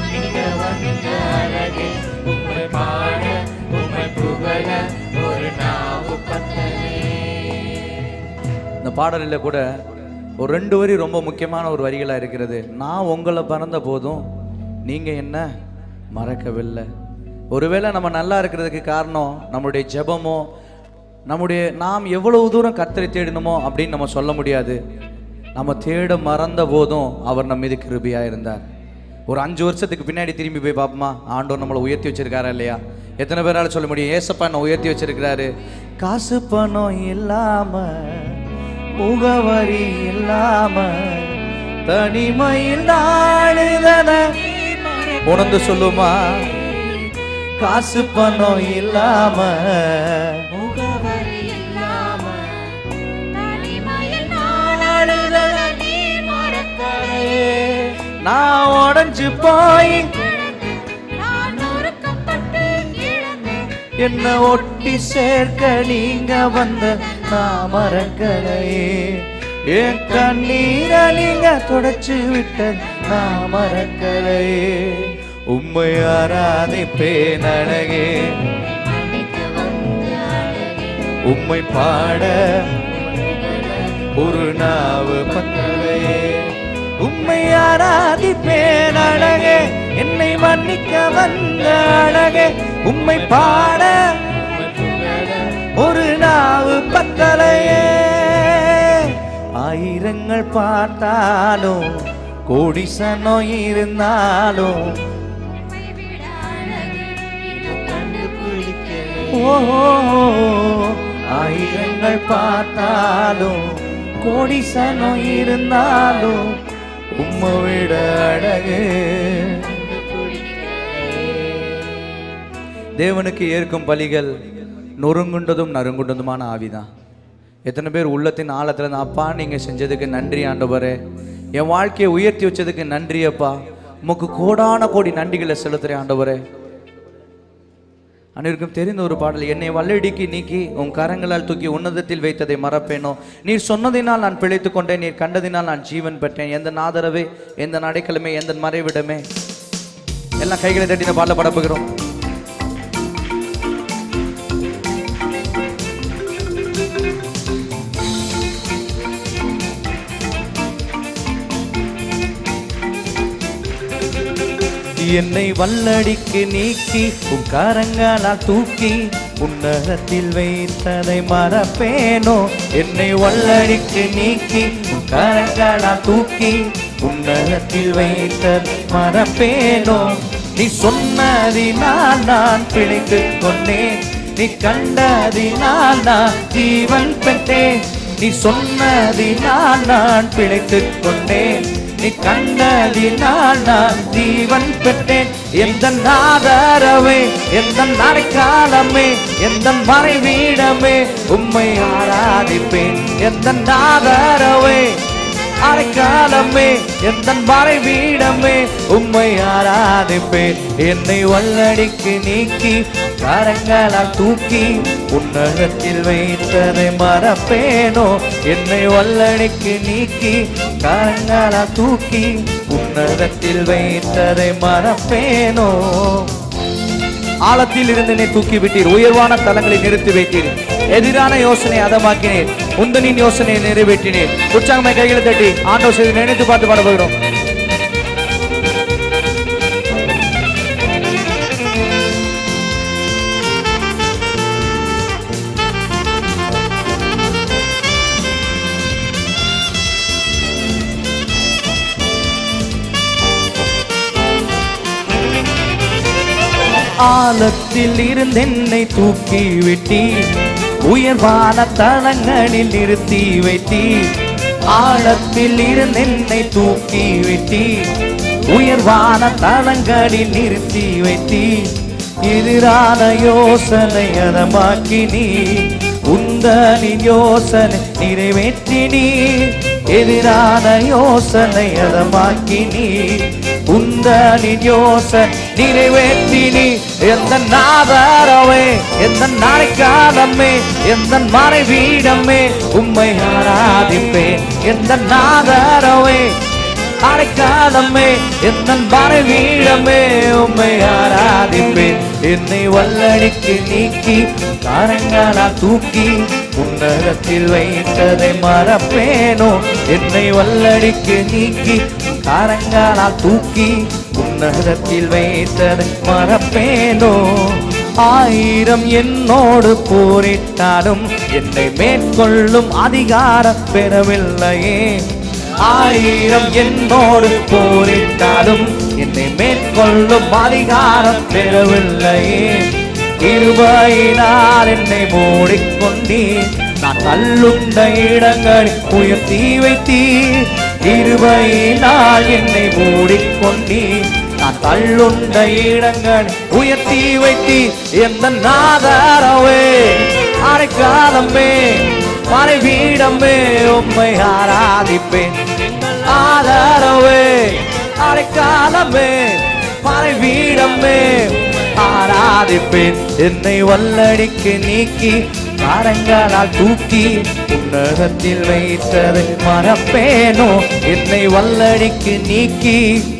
பாடலில் கூட ஒரு ரெண்டு வரி ரொம்ப முக்கியமான ஒரு வரிகளாக இருக்கிறது நான் உங்களை பிறந்த போதும் நீங்கள் என்ன மறக்கவில்லை ஒருவேளை நம்ம நல்லா இருக்கிறதுக்கு காரணம் நம்மளுடைய ஜெபமோ நம்முடைய நாம் எவ்வளவு தூரம் கத்தரை தேடினோமோ அப்படின்னு நம்ம சொல்ல முடியாது நம்ம தேட மறந்த போதும் அவர் நம்ம மீது கிருபியாக இருந்தார் ஒரு அஞ்சு வருஷத்துக்கு பின்னாடி திரும்பி போய் பார்ப்போமா ஆண்டவர் நம்மளை உயர்த்தி வச்சிருக்காரா இல்லையா எத்தனை பேரால சொல்ல முடியும் ஏசப்பா என்ன உயர்த்தி வச்சிருக்கிறாரு காசு பணம் இல்லாம முகவரி இல்லாம தனிமையில் நாடுதன உணர்ந்து சொல்லுமா காசு பணம் இல்லாம நான் உடஞ்சு போய் என்ன ஒட்டி சேர்க்க நீங்க வந்த நான் மறக்கலையே என் கண்ணீரை நீங்க தொடச்சு விட்ட நான் மறக்கலையே உம்மை ஆராதிப்பேன் அழகே உம்மை பாட ஒரு நாவு பத்தலையே உம்மை ஆராதிப்பேன் அழகே என்னை மன்னிக்க வந்த அழகே உம்மை பாட ஒரு நாவு பத்தலையே ஆயிரங்கள் பார்த்தாலும் கோடி சனம் இருந்தாலும் ஓ ஆயிரங்கள் பார்த்தாலும் கோடி சனம் இருந்தாலும் உம்மை விட அழகு தேவனுக்கு ஏற்கும் பலிகள் நொறுங்குண்டதும் நறுங்குண்டதுமான ஆவிதான் எத்தனை பேர் உள்ளத்தின் ஆழத்துல இருந்து, அப்பா நீங்க செஞ்சதுக்கு நன்றி ஆண்டவரே என் வாழ்க்கையை உயர்த்தி வச்சதுக்கு நன்றி அப்பா உமக்கு கோடான கோடி நன்றிகளை செலுத்துறேன் ஆண்டவரே அனைவருக்கும் தெரிந்த ஒரு பாடல் என்னை வல்லடிக்கு நீக்கி உன் கரங்களால் தூக்கி உன்னதத்தில் வைத்ததை மறப்பேனோ நீர் சொன்னதினால் நான் பிழைத்துக் கொண்டேன் நீர் கண்டதினால் நான் ஜீவன் பெற்றேன் எந்த நாதரவே எந்த நடைக்கிழமை எந்த மறைவிடமே எல்லாம் கைகளை தட்டி இந்த பாடல படப்புகிறோம் என்னை வல்லடிக்கு நீக்கி உன் கரங்களால் தூக்கி உன்னதத்தில் வைத்ததை மறப்பேனோ என்னை வல்லடிக்கு நீக்கி உன் கரங்களால் தூக்கி உன்னதத்தில் வைத்ததை மறப்பேனோ நீ சொன்னதினால் நான் பிழைத்து கொண்டேன் நீ கண்டதினால் நான் ஜீவன் பெற்றேன் நீ சொன்னதினால் நான் பிழைத்துக் கொண்டேன் நீ கண்டதினால் நான் ஜீவன் பெற்றேன் எந்த ஆதரவே எந்த நடைக்காலமே எந்த மறைவீடமே உம்மை ஆராதிப்பேன் எந்த ஆதரவே அரைக்காலமே எந்த மறைவீடமே உம்மை ஆராதிப்பேன் என்னை வல்லடிக்கு நீக்கி கரங்களால் தூக்கி உன்னகத்தில் வைத்ததை மறப்பேனோ என்னை வல்லடிக்கு நீக்கி கரங்களால் தூக்கி உன்னதத்தில் வைத்ததை மறப்பேனோ ஆழத்தில் இருந்து என்னை தூக்கி விட்டீர் உயர்வான தலங்களை நிறுத்தி வைத்தீர் எதிரான யோசனை அதமாக்கினீர் உந்தனின் யோசனையை நிறைவேற்றினீர் உற்சாகமாய் கைகளை தட்டி ஆண்டவர் செய்து நினைத்து பார்த்து பாட போகிறோம் ஆழத்தில் இருந்து என்னை தூக்கி விட்டீர் உயர்வான தளங்களில் நிறுத்தி வைத்தீர் ஆழத்தில் இருந்து என்னை தூக்கி விட்டீர் உயர்வான தளங்களில் நிறுத்தி வைத்தீர் எதிரான யோசனை அதமாக்கி நீ உந்தனின் யோசனை நிறைவேற்றி நீ எதிரான யோசனை அதமாக்கி நீ உந்தனின் யோசனை நிறைவேற்றி நீ எந்த நாதாரவே எந்த நாளைக்காலமே எந்த மறைவீடமே உம்மை ஆராதிப்பேன் எந்த நாதாரவே அடைக்காலமே எந்த மறைவீடமே உம்மை ஆராதி ஆராதிப்பேன் என்னை வல்லடிக்கு நீக்கி காரங்களால் தூக்கி உன்னதத்தில் வைத்ததை மறப்பேனோ என்னை வல்லடிக்கு நீக்கி காரங்களால் தூக்கி உன்னதத்தில் வைத்ததை மறப்பேனோ ஆயிரம் என்னோடு போரிட்டாலும் என்னை மேற்கொள்ளும் அதிகாரம் பெறவில்லையே ஆயிரம் என்னோடு போரிட்டாலும் என்னை மேற்கொள்ளும் அதிகாரம் பெறவில்லையே இருபையினால் என்னை மூடிக்கொண்டீ நான் தள்ளுண்ட இடங்கள் உயர்த்தி வைத்தீ இருபையினால் என்னை மூடிக்கொண்டீ நான் தள்ளுண்ட இடங்கள் உயர்த்தி வைத்தி எந்த நாதாரவே அரைக்காலமே மறைவீடமே உம்மை ஆராதிப்பேன் ஆதாரவே அரைக்காலமே மறைவீடமே ஆராதிப்பேன் என்னை வல்லடிக்கு நீக்கி காரங்களால் தூக்கி உன்னதத்தில் வைத்ததை மறப்பேனோ என்னை வல்லடிக்கு நீக்கி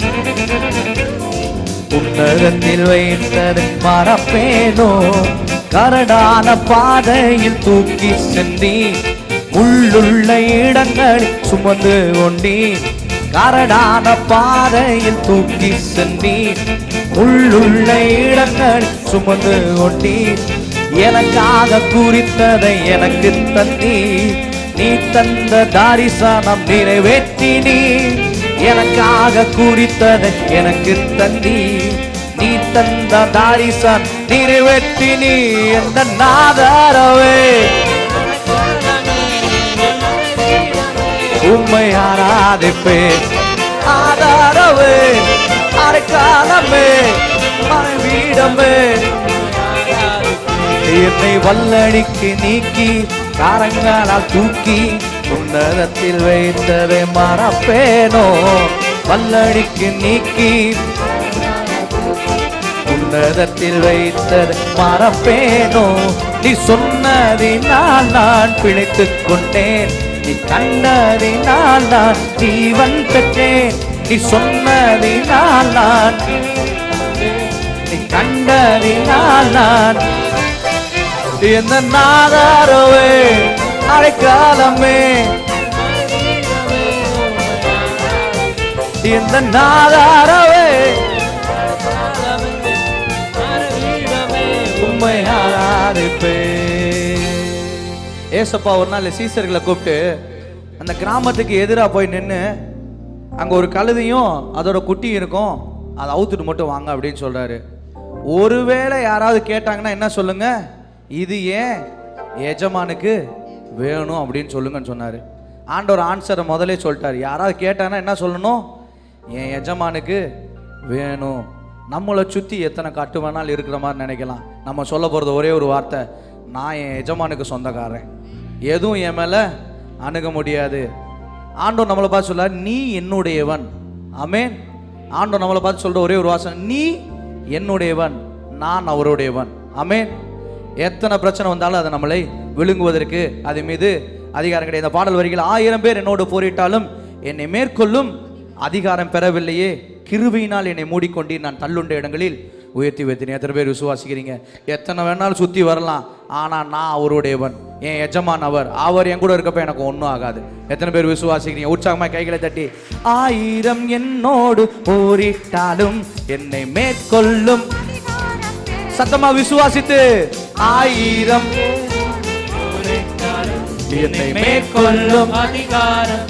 உன்னதத்தில் வைத்ததை மறப்பேனோ கரடான பாதையில் தூக்கி சென்றி உள்ளுள்ள இடங்களில் சுமந்து கொண்டீ கரடான பாதையில் தூக்கி சென்றி உள்ளுள்ள இடங்களில் சுமந்து கொண்டீ எனக்காக குறித்ததை எனக்கு தந்தீ நீ தந்த தாரிசனம் நிறைவேற்றினீ எனக்காக குறித்ததை எனக்கு தந்தீ நீ தந்த தாரிசன் நிறைவேற்றி நீ எந்த நாதாரவே உம்மை ஆராதிப்பேன் ஆதாரவே அரைக்காலமே மனைவீடமே என்னை வல்லடிக்கு நீக்கி காரங்களால் தூக்கி உன்னதத்தில் வைத்ததை மறப்பேனோ வல்லடிக்கு நீக்கி உன்னதத்தில் வைத்ததை மறப்பேனோ நீ சொன்னதினால் நான் பிழைத்துக் கொண்டேன் நீ கண்டதினால் நான் ஜீவன் பெற்றேன் நீ சொன்னதினால் நான் நீ கண்டதினால் நான் எந்த நாதாரவே அடைக்காலமே எந்த நாதாரவே உம்மை ஆராதிப்பே ஏசப்பா ஒரு நாள் சீசர்களை கூப்பிட்டு அந்த கிராமத்துக்கு எதிராக போய் நின்று அங்கே ஒரு கழுதையும் அதோட குட்டி இருக்கும் அதை அவுத்துட்டு மட்டும் வாங்க அப்படின்னு சொல்றாரு ஒருவேளை யாராவது கேட்டாங்கன்னா என்ன சொல்லுங்க இது ஏன் எஜமானுக்கு வேணும் அப்படின்னு சொல்லுங்கன்னு சொன்னார் ஆண்டவர் ஆன்சரை முதலே சொல்லிட்டார் யாராவது கேட்டாங்கன்னா என்ன சொல்லணும் என் எஜமானுக்கு வேணும் நம்மளை சுற்றி எத்தனை கட்டு வேணாலும் இருக்கிற மாதிரி நினைக்கலாம் நம்ம சொல்ல போகிறது ஒரே ஒரு வார்த்தை நான் என் எஜமானுக்கு சொந்தக்காரன் எதுவும் என் மேலே அணுக முடியாது ஆண்டவர் நம்மளை பார்த்து சொல்ல நீ என்னுடையவன் ஆமென் ஆண்டவர் நம்மளை பார்த்து சொல்ற ஒரே ஒரு வாசம் நீ என்னுடையவன் நான் அவருடையவன் ஆமென் எத்தனை பிரச்சனை வந்தாலும் அதை நம்மளை விழுங்குவதற்கு அது மீது அதிகாரம் கிடையாது இந்த பாடல் வரிகள் ஆயிரம் பேர் என்னோடு போரிட்டாலும் என்னை மேற்கொள்ளும் அதிகாரம் பெறவில்லையே கிருபையினால் என்னை மூடிக்கொண்டு நான் தள்ளுண்ட இடங்களில் உயர்த்தி வைத்தேன் எத்தனை பேர் விசுவாசிக்கிறீங்க எத்தனை வேணாலும் சுற்றி வரலாம் ஆனால் நான் அவருடையவன் என் எஜமான் அவர் அவர் என் கூட இருக்கப்ப எனக்கு ஒன்றும் ஆகாது எத்தனை பேர் விசுவாசிக்கிறீங்க உற்சாகமாக கைகளை தட்டி ஆயிரம் என்னோடு போரிட்டாலும் என்னை மேற்கொள்ளும் சத்தமா விசுவாசித்து ஆயிரம் என்னை மேற்கொள்ளும் அதிகாரம்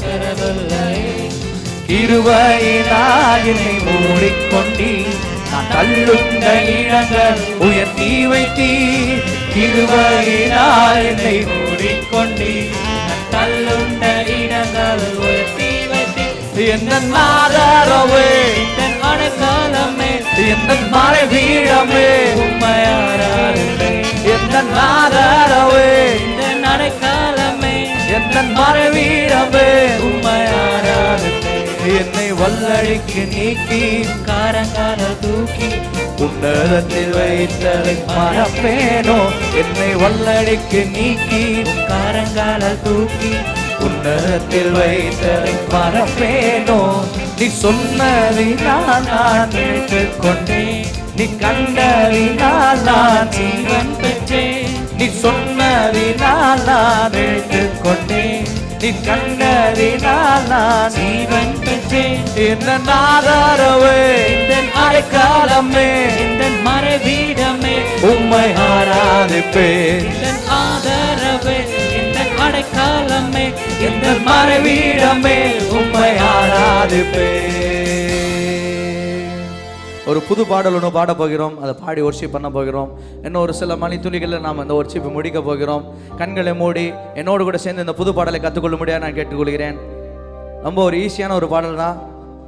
இருவையினால் என்னை மூடிக்கொண்டி நான் தள்ளுண்ட இடங்கள் உயர்த்தி வைத்தி இருவையினால் என்னை மூடிக்கொண்டி நான் தள்ளுண்ட இடங்கள் உயர்த்தி வைத்தி என்ன ஆதாரமே அடைக்காலமே எந்த மழை வீழமே உண்மையாரே எந்த ஆதாரமே இந்த அடைக்காலமே எந்த மழை வீழமே உண்மையாரே என்னை வல்லழிக்கு நீக்கி காரங்கால தூக்கி உன்னதத்தில் வைத்ததை மறப்பேனோ என்னை வல்லழிக்கு நீக்கி காரங்கால தூக்கி உன்னதத்தில் வைத்ததை மறப்பேனோ நீ சொன்னதை நான் நான் நினைத்துக் கொண்டேன் நீ கண்டதினால் நான் ஜீவன் பெற்றேன் நீ சொன்னதினால் நான் எழுத்துக் கொண்டேன் நீ கண்டதினால் நான் ஜீவன் பெற்றேன் என்ன ஆதரவே இந்த அடைக்காலமே இந்த மறைவீடமே உம்மை ஆராதிப்பேன் இந்த ஆதரவே இந்த அடைக்காலமே இந்த மறைவீடமே உம்மை ஆராதிப்பேன் ஒரு புது பாடல் ஒன்று பாட போகிறோம் அதை பாடி ஒர்ஷிப் பண்ண போகிறோம் இன்னும் ஒரு சில மணி துளிகளில் நாம் அந்த ஒர்ஷிப்பை முடிக்க போகிறோம் கண்களை மூடி என்னோடு கூட சேர்ந்து இந்த புது பாடலை கற்றுக்கொள்ள முடியாது நான் கேட்டுக்கொள்கிறேன் ரொம்ப ஒரு ஈஸியான ஒரு பாடல் தான்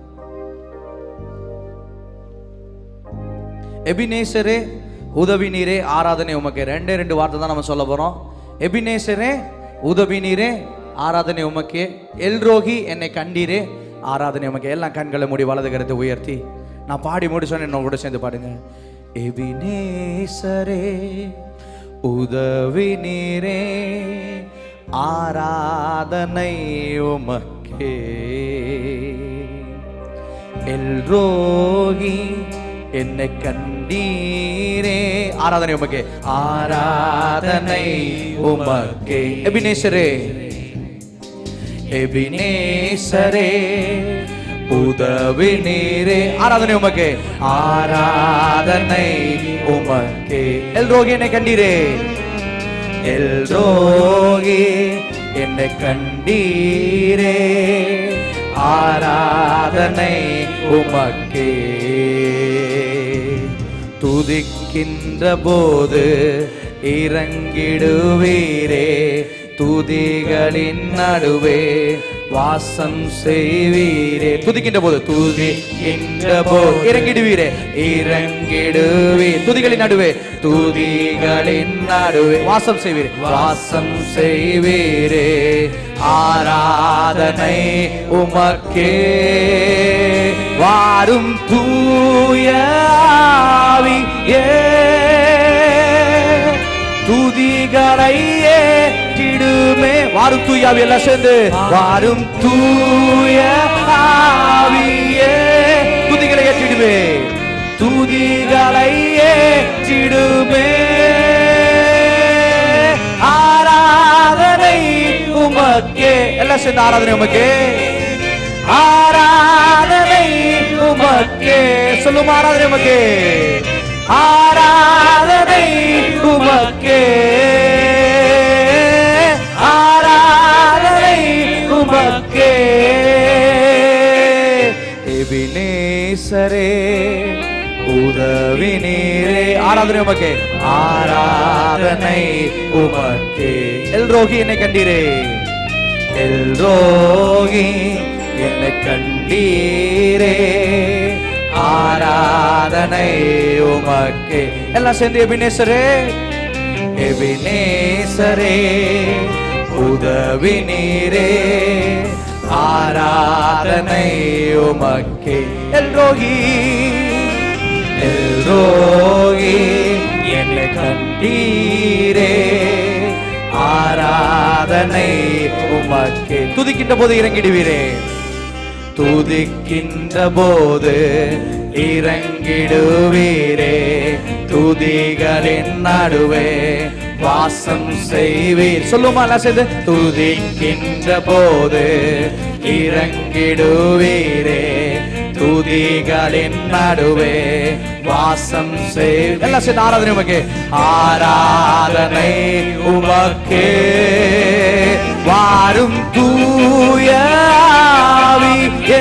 எபினேசரே உதவி நீரே ஆராதனை உமக்கு ரெண்டே ரெண்டு வார்த்தை தான் நம்ம சொல்ல போகிறோம் எபினேசரே உதவி நீரே ஆராதனை உமக்கே எல்ரோகி என்னை கண்டீரே ஆராதனை உமக்கு எல்லாம் கண்களை மூடி வலது கருத்தை உயர்த்தி நான் பாடி முடிச்சோன்னு என்னோட கூட சேர்ந்து பாடுங்க எபினேசரே உதவி நீரே ஆராதனை உமக்கே எல்ரோகி என்னை கண்டீரே ஆராதனை உமக்கே ஆராதனை உமக்கே எபினேசரே எபினேசரே உதவி நீரே ஆராதனை உமக்கே ஆராதனை உமக்கே எல்ரோகி என்னை கண்டீரே எல்ரோகி என்னை கண்டீரே ஆராதனை உமக்கே துதிக்கின்ற போது இறங்கிடுவீரே துதிகளின் நடுவே வாசம் செய்வீரே துதிக்கின்ற போது துதிக்கின்ற போது இறங்கிடுவீரே இறங்கிடுவீ துதிகளின் நடுவே துதிகளின் நடுவே வாசம் செய்வீரே வாசம் செய்வீரே ஆராதனை உமக்கே வாரும் தூய ஆவியே துதிகளை ஏற்றிடுமே வாரும் தூயாவி எல்லாம் சேர்ந்து வாரும் தூய ஆவியே துதிகளை ஏற்றிடுமே துதிகளை ஏற்றிடுமே ஆராதனை உமக்கே எல்லாம் சேர்ந்து ஆராதனை உமக்கே ஆராதனை உமக்கே சொல்லும் ஆராதனை உமக்கே ஆராதனை உமக்கே ஆராதனை உமக்கே எபினேசரே உதவி நீரே ஆராதனை உமக்கே ஆராதனை உமக்கே எல்ரோகி என்னை கண்டீரே எல்ரோகி என்னை கண்டீரே ஆராதனை உமக்கே எல்லாம் சேர்ந்து எபினேசரே எபினேசரே உதவி நீரே ஆராதனை உமக்கே எல்ரோகி எல்ரோகி என்னை கண்டீரே ஆராதனை உமக்கே துதிக்கின்ற போது இறங்கிடுவீரே துதிக்கின்ற போது இறங்கிடுவீரே துதிகளின் நடுவே வாசம் செய்வீர் சொல்லுமா எல்லாம் சேர்ந்து துதிக்கின்ற போது இறங்கிடுவீரே துதிகளின் நடுவே வாசம் செய் எல்லாம் சேர்ந்து ஆராதனை உமக்கு ஆராதனை உமக்கே வாரும் தூய ஆவியே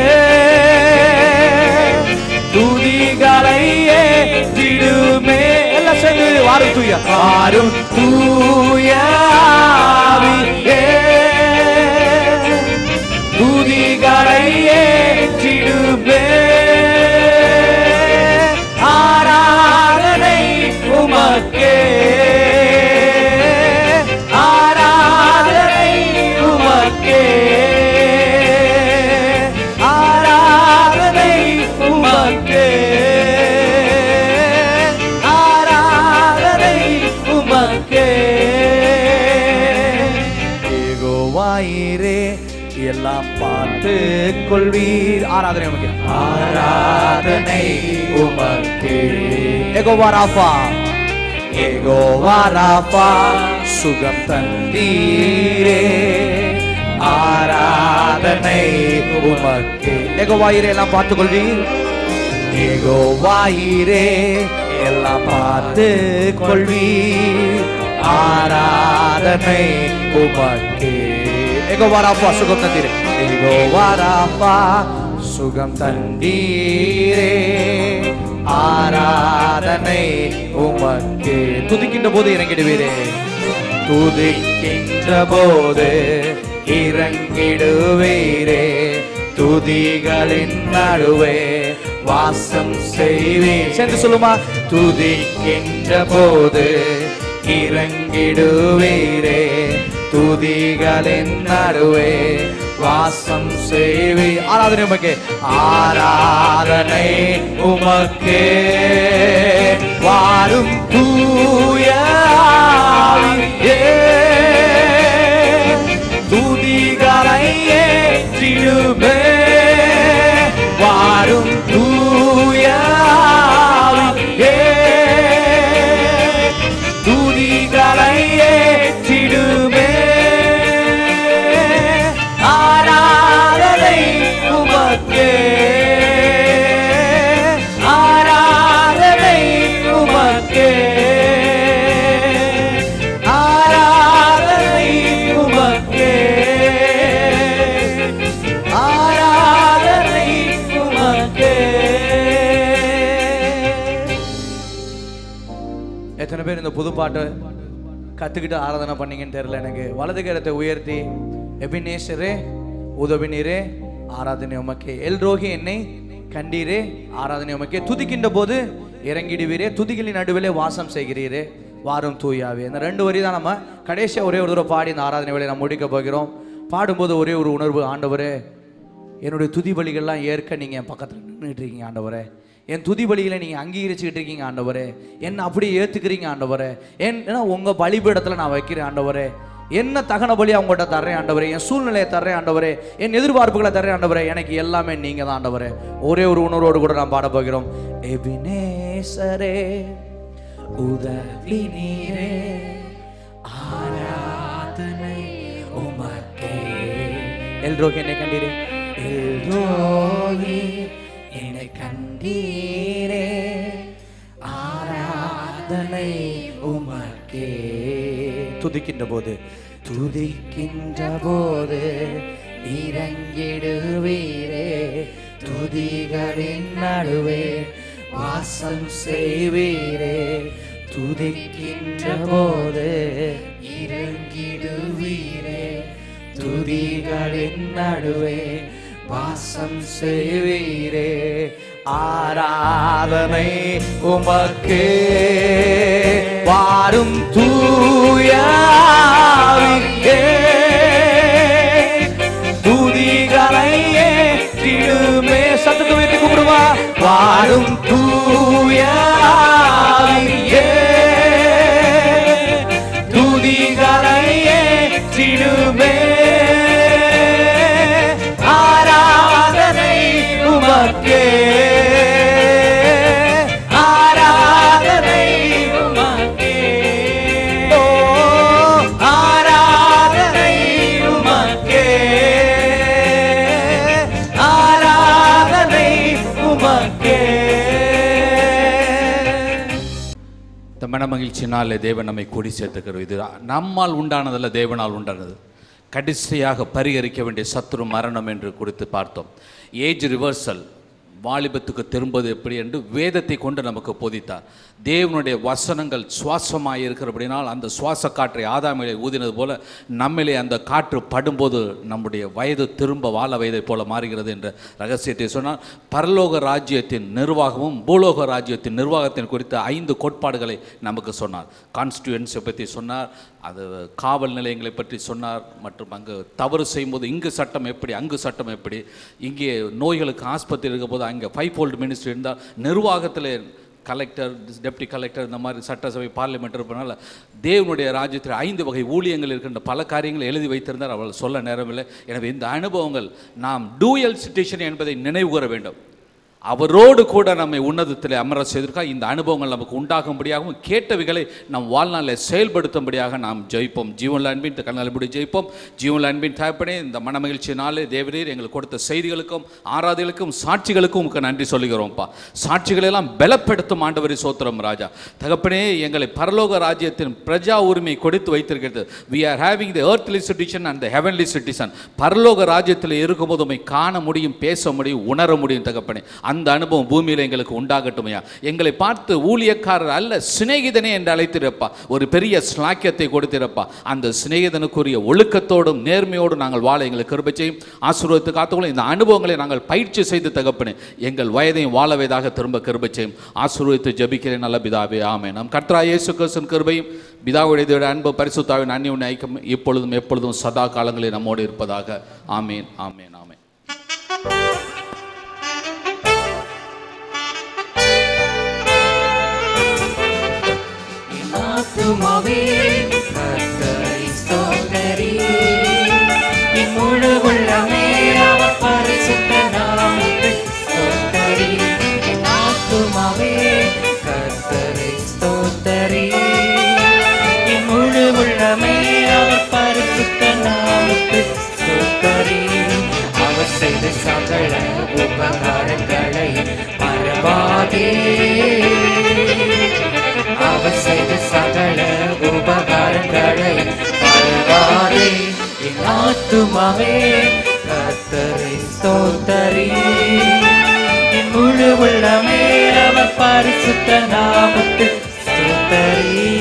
துதிகளை ஏற்றிடுமே எல்லாம் சேர்ந்து வாரும் தூய வாரும் தூய ஆவியே துதிகளை ஏற்றிடுமே ஆராதனை உமக்கே ஆராதனை உமக்கே ஆராதனை உமக்கே ஆராதனை உமக்கே ஏகோவாயிரே எல்லாம் பார்த்து கொள்வீர் ஆராதனை உமக்கு ஆராதனை உமக்கே எகோவா ராஃபா எகோவா ராஃபா சுகம் தந்தீரே ஆராதனை உமக்கு எகோவாயிரே எல்லாம் பார்த்துக் கொள்வீர் எகோவாயிரே எல்லாம் பார்த்து கொள்வீர் ஆராதனை உமக்கு எகோவாராப்பா சுகம் தந்தீரே எகோவாராப்பா சுகம் தந்தீரே ஆராதனை உமக்கு துதிக்கின்ற போது இறங்கிடுவீரே துதிக்கின்ற போது இறங்கிடுவீரே துதிகளின் நடுவே வாசம் செய்வீர் சேர்ந்து சொல்லுமா துதிக்கின்ற போது இறங்கிடுவீரே துதிகளின் நடுவே வாசம் செய்வி ஆராதனை உமக்கு ஆராதனை உமக்கு வாரும் தூய ஆவியே, துதிகளை ஏற்றிடுமே வாரும் தூய ஆவியே, துதிகளை ஏற்றிடுமே ஆராதனை உமக்கே ஆராதனை உமக்கே ஆராதனை உமக்கே ஆராதனை உமக்கே எத்தனை பேர் இந்த புது பாட்டை கற்றுக்கிட்டு ஆராதனை பண்ணீங்கன்னு தெரியல எனக்கு வலது கரத்தை உயர்த்தி எபினேசரே உதவி நீரே ஆராதனை உமக்கே எல்ரோகி என்னை கண்டீரே ஆராதனை உமக்கே துதிக்கின்ற போது இறங்கிடுவீரே துதிகளின் நடுவிலே வாசம் செய்கிறீரே வாரும் தூயாவே இந்த ரெண்டு வரி தான் நம்ம கடைசியாக ஒரே ஒரு தடவை பாடி இந்த ஆராதனை வேலையை நம்ம முடிக்க போகிறோம் பாடும்போது ஒரே ஒரு உணர்வு ஆண்டவரே என்னுடைய துதி பலிகள்லாம் ஏற்க நீங்கள் என் பக்கத்தில் நின்றுட்டு இருக்கீங்க ஆண்டவரே என் துதி பலிகளை நீங்கள் அங்கீகரிச்சுக்கிட்டு இருக்கீங்க ஆண்டவரே என்ன அப்படியே ஏற்றுக்கிறீங்க ஆண்டவரே என் ஏன்னா உங்கள் பலிபீடத்தில் நான் வைக்கிறேன் ஆண்டவரே என்ன தகன பலி அவங்கள்ட்ட தர்றேன் ஆண்டவரே என் சூழ்நிலையை தர்றேன் ஆண்டவரே என் எதிர்பார்ப்புகளை தர்றேன் ஆண்டவரே எனக்கு எல்லாமே நீங்கள் தான் ஆண்டவரே ஒரே ஒரு உணர்வோடு கூட நான் பாட போகிறோம் எபினேசரே உதவி நீரே ஆராதனை உமக்கே எல்ரோகி என்னை கண்டீரே எல்ரோகி என்னை கண்டீரே ஆராதனை உமக்கே துதிக்கின்ற போது துதிக்கின்ற போது இறங்கிடுவீரே துதிகளின் நடுவே வாசம் செய்வீரே துதிக்கின்ற போது இறங்கிடுவீரே துதிகளின் நடுவே வாசம் செய்வீரே ஆராதனை உமக்கு வாரும் தூயாவிக்கே துதிகளை ஏற்றிடுமே சத்தத்தை வைத்து கூப்பிடுவா வாரும் தூயாவிக்கே துதிகளை ஏற்றிடுமே ஆராதனை உமக்கே ஆராதனை உமக்கே ஓ ஆராதனை உமக்கே ஆராதனை உமக்கே இந்த மன மகிழ்ச்சினாலே தேவன் நம்மை கூடி சேர்த்துக்கிறோம் இது நம்மால் உண்டானதல்ல தேவனால் உண்டானது கடைசியாக பரிகரிக்க வேண்டிய சத்துரு மரணம் என்று குறித்து பார்த்தோம் ஏஜ் ரிவர்சல் வாலிபத்துக்கு திரும்புவது எப்படி என்று வேதத்தை கொண்டு நமக்கு போதித்தார் தேவனுடைய வசனங்கள் சுவாசமாக இருக்கிறபடினால் அந்த சுவாச காற்றை ஆதாமிலே ஊதினது போல நம்மிலே அந்த காற்று படும்போது நம்முடைய வயது திரும்ப வாழ வயதை போல மாறுகிறது என்ற ரகசியத்தை சொன்னால் பரலோக ராஜ்யத்தின் நிர்வாகமும் பூலோக ராஜ்யத்தின் நிர்வாகத்தின் குறித்த ஐந்து கோட்பாடுகளை நமக்கு சொன்னார் கான்ஸ்டியூன்ஸை பற்றி சொன்னார் அது காவல் நிலையங்களை பற்றி சொன்னார் மற்றும் அங்கு தவறு செய்யும்போது இங்கு சட்டம் எப்படி அங்கு சட்டம் எப்படி இங்கே நோய்களுக்கு ஆஸ்பத்திரி இருக்க போது அங்கே ஃபைவ் ஃபோல்டு மினிஸ்ட்ரி இருந்தால் நிர்வாகத்தில் கலெக்டர் டெப்டி கலெக்டர் இந்த மாதிரி சட்டசபை பார்லிமெண்ட் இருப்பதனால தேவனுடைய ராஜ்யத்தில் ஐந்து வகை ஊழியங்கள் இருக்கின்ற பல காரியங்களை எழுதி வைத்திருந்தார் அவள் சொல்ல நேரமில்லை எனவே இந்த அனுபவங்கள் நாம் டூயல் சிட்டிஷன் என்பதை நினைவு கூற வேண்டும் அவரோடு கூட நம்மை உன்னதத்தில் அமர செய்திருக்கார் இந்த அனுபவங்கள் நமக்கு உண்டாகும்படியாகவும் கேட்டவைகளை நம் வாழ்நாளில் செயல்படுத்தும்படியாக நாம் ஜெயிப்போம் ஜீவனில் அன்பின் கண்ணாலபடி ஜெயிப்போம் ஜீவனில் அன்பின் தகப்பனே இந்த மன மகிழ்ச்சியினாலே தேவரீர் எங்களுக்கு கொடுத்த செய்திகளுக்கும் ஆராதனைகளுக்கும் சாட்சிகளுக்கும் உங்களுக்கு நன்றி சொல்லுகிறோம்ப்பா சாட்சிகளை எல்லாம் பலப்படுத்தும் ஆண்டவரி சோத்திரம் ராஜா தகப்பனே எங்களை பரலோக ராஜ்யத்தின் பிரஜா உரிமை கொடுத்து வைத்திருக்கிறது we are having the earthly citizen and the heavenly citizen பரலோக ராஜ்யத்தில் இருக்கும்போது உம்மை காண முடியும் பேச முடியும் உணர முடியும் தகப்பனே அந்த அனுபவம் பூமியில் எங்களுக்கு உண்டாகட்டுமையா எங்களை பார்த்து ஊழியக்காரர் அல்ல சிநேகிதனே என்று அழைத்திருப்பா ஒரு பெரிய ஸ்லாக்கியத்தை கொடுத்திருப்பா அந்த சிநேகிதனுக்குரிய ஒழுக்கத்தோடும் நேர்மையோடும் நாங்கள் வாழ எங்களுக்கு கிருபை செய்யும் ஆசீர்வாதத்தை காத்துக்கொள்ள இந்த அனுபவங்களை நாங்கள் பயிற்சி செய்து தகப்பனே எங்கள் வயதையும் வாழவைதாக திரும்ப கிருபை செய்யும் ஆசீர்வதித்து ஜபிக்கிறேன் நல்ல பிதாவே ஆமே நம் கர்த்தரா இயேசு கிறிஸ்துவின் கிருபையும் பிதாவுடைய தேவனுடைய அன்பு பரிசுத்தாவின் அந்நியுடைய ஐக்கம் இப்பொழுதும் எப்பொழுதும் சதா காலங்களில் நம்மோடு இருப்பதாக ஆமேன் ஆமேன் ஆமேன் ஆத்துமாவே கர்த்தரை ஸ்தோத்தரி என் முழு உள்ளமே அவர் பரிசுத்த நாமத்தை ஸ்தோத்தரி என் ஆத்துமாவே கர்த்தரை ஸ்தோத்தரி என் முழு உள்ளமே அவர் பரிசுத்த நாமத்தை ஸ்தோத்தரி அவர் செய்த சகல உபகாரங்களை மறவாதே அவர் செய்த சகல உபகாரங்களை மறவாதே என் ஆத்துமாவே கர்த்தரை ஸ்தோத்தரி என் முழு உள்ளமே அவர் பரிசுத்த நாமத்து ஸ்தோத்தரி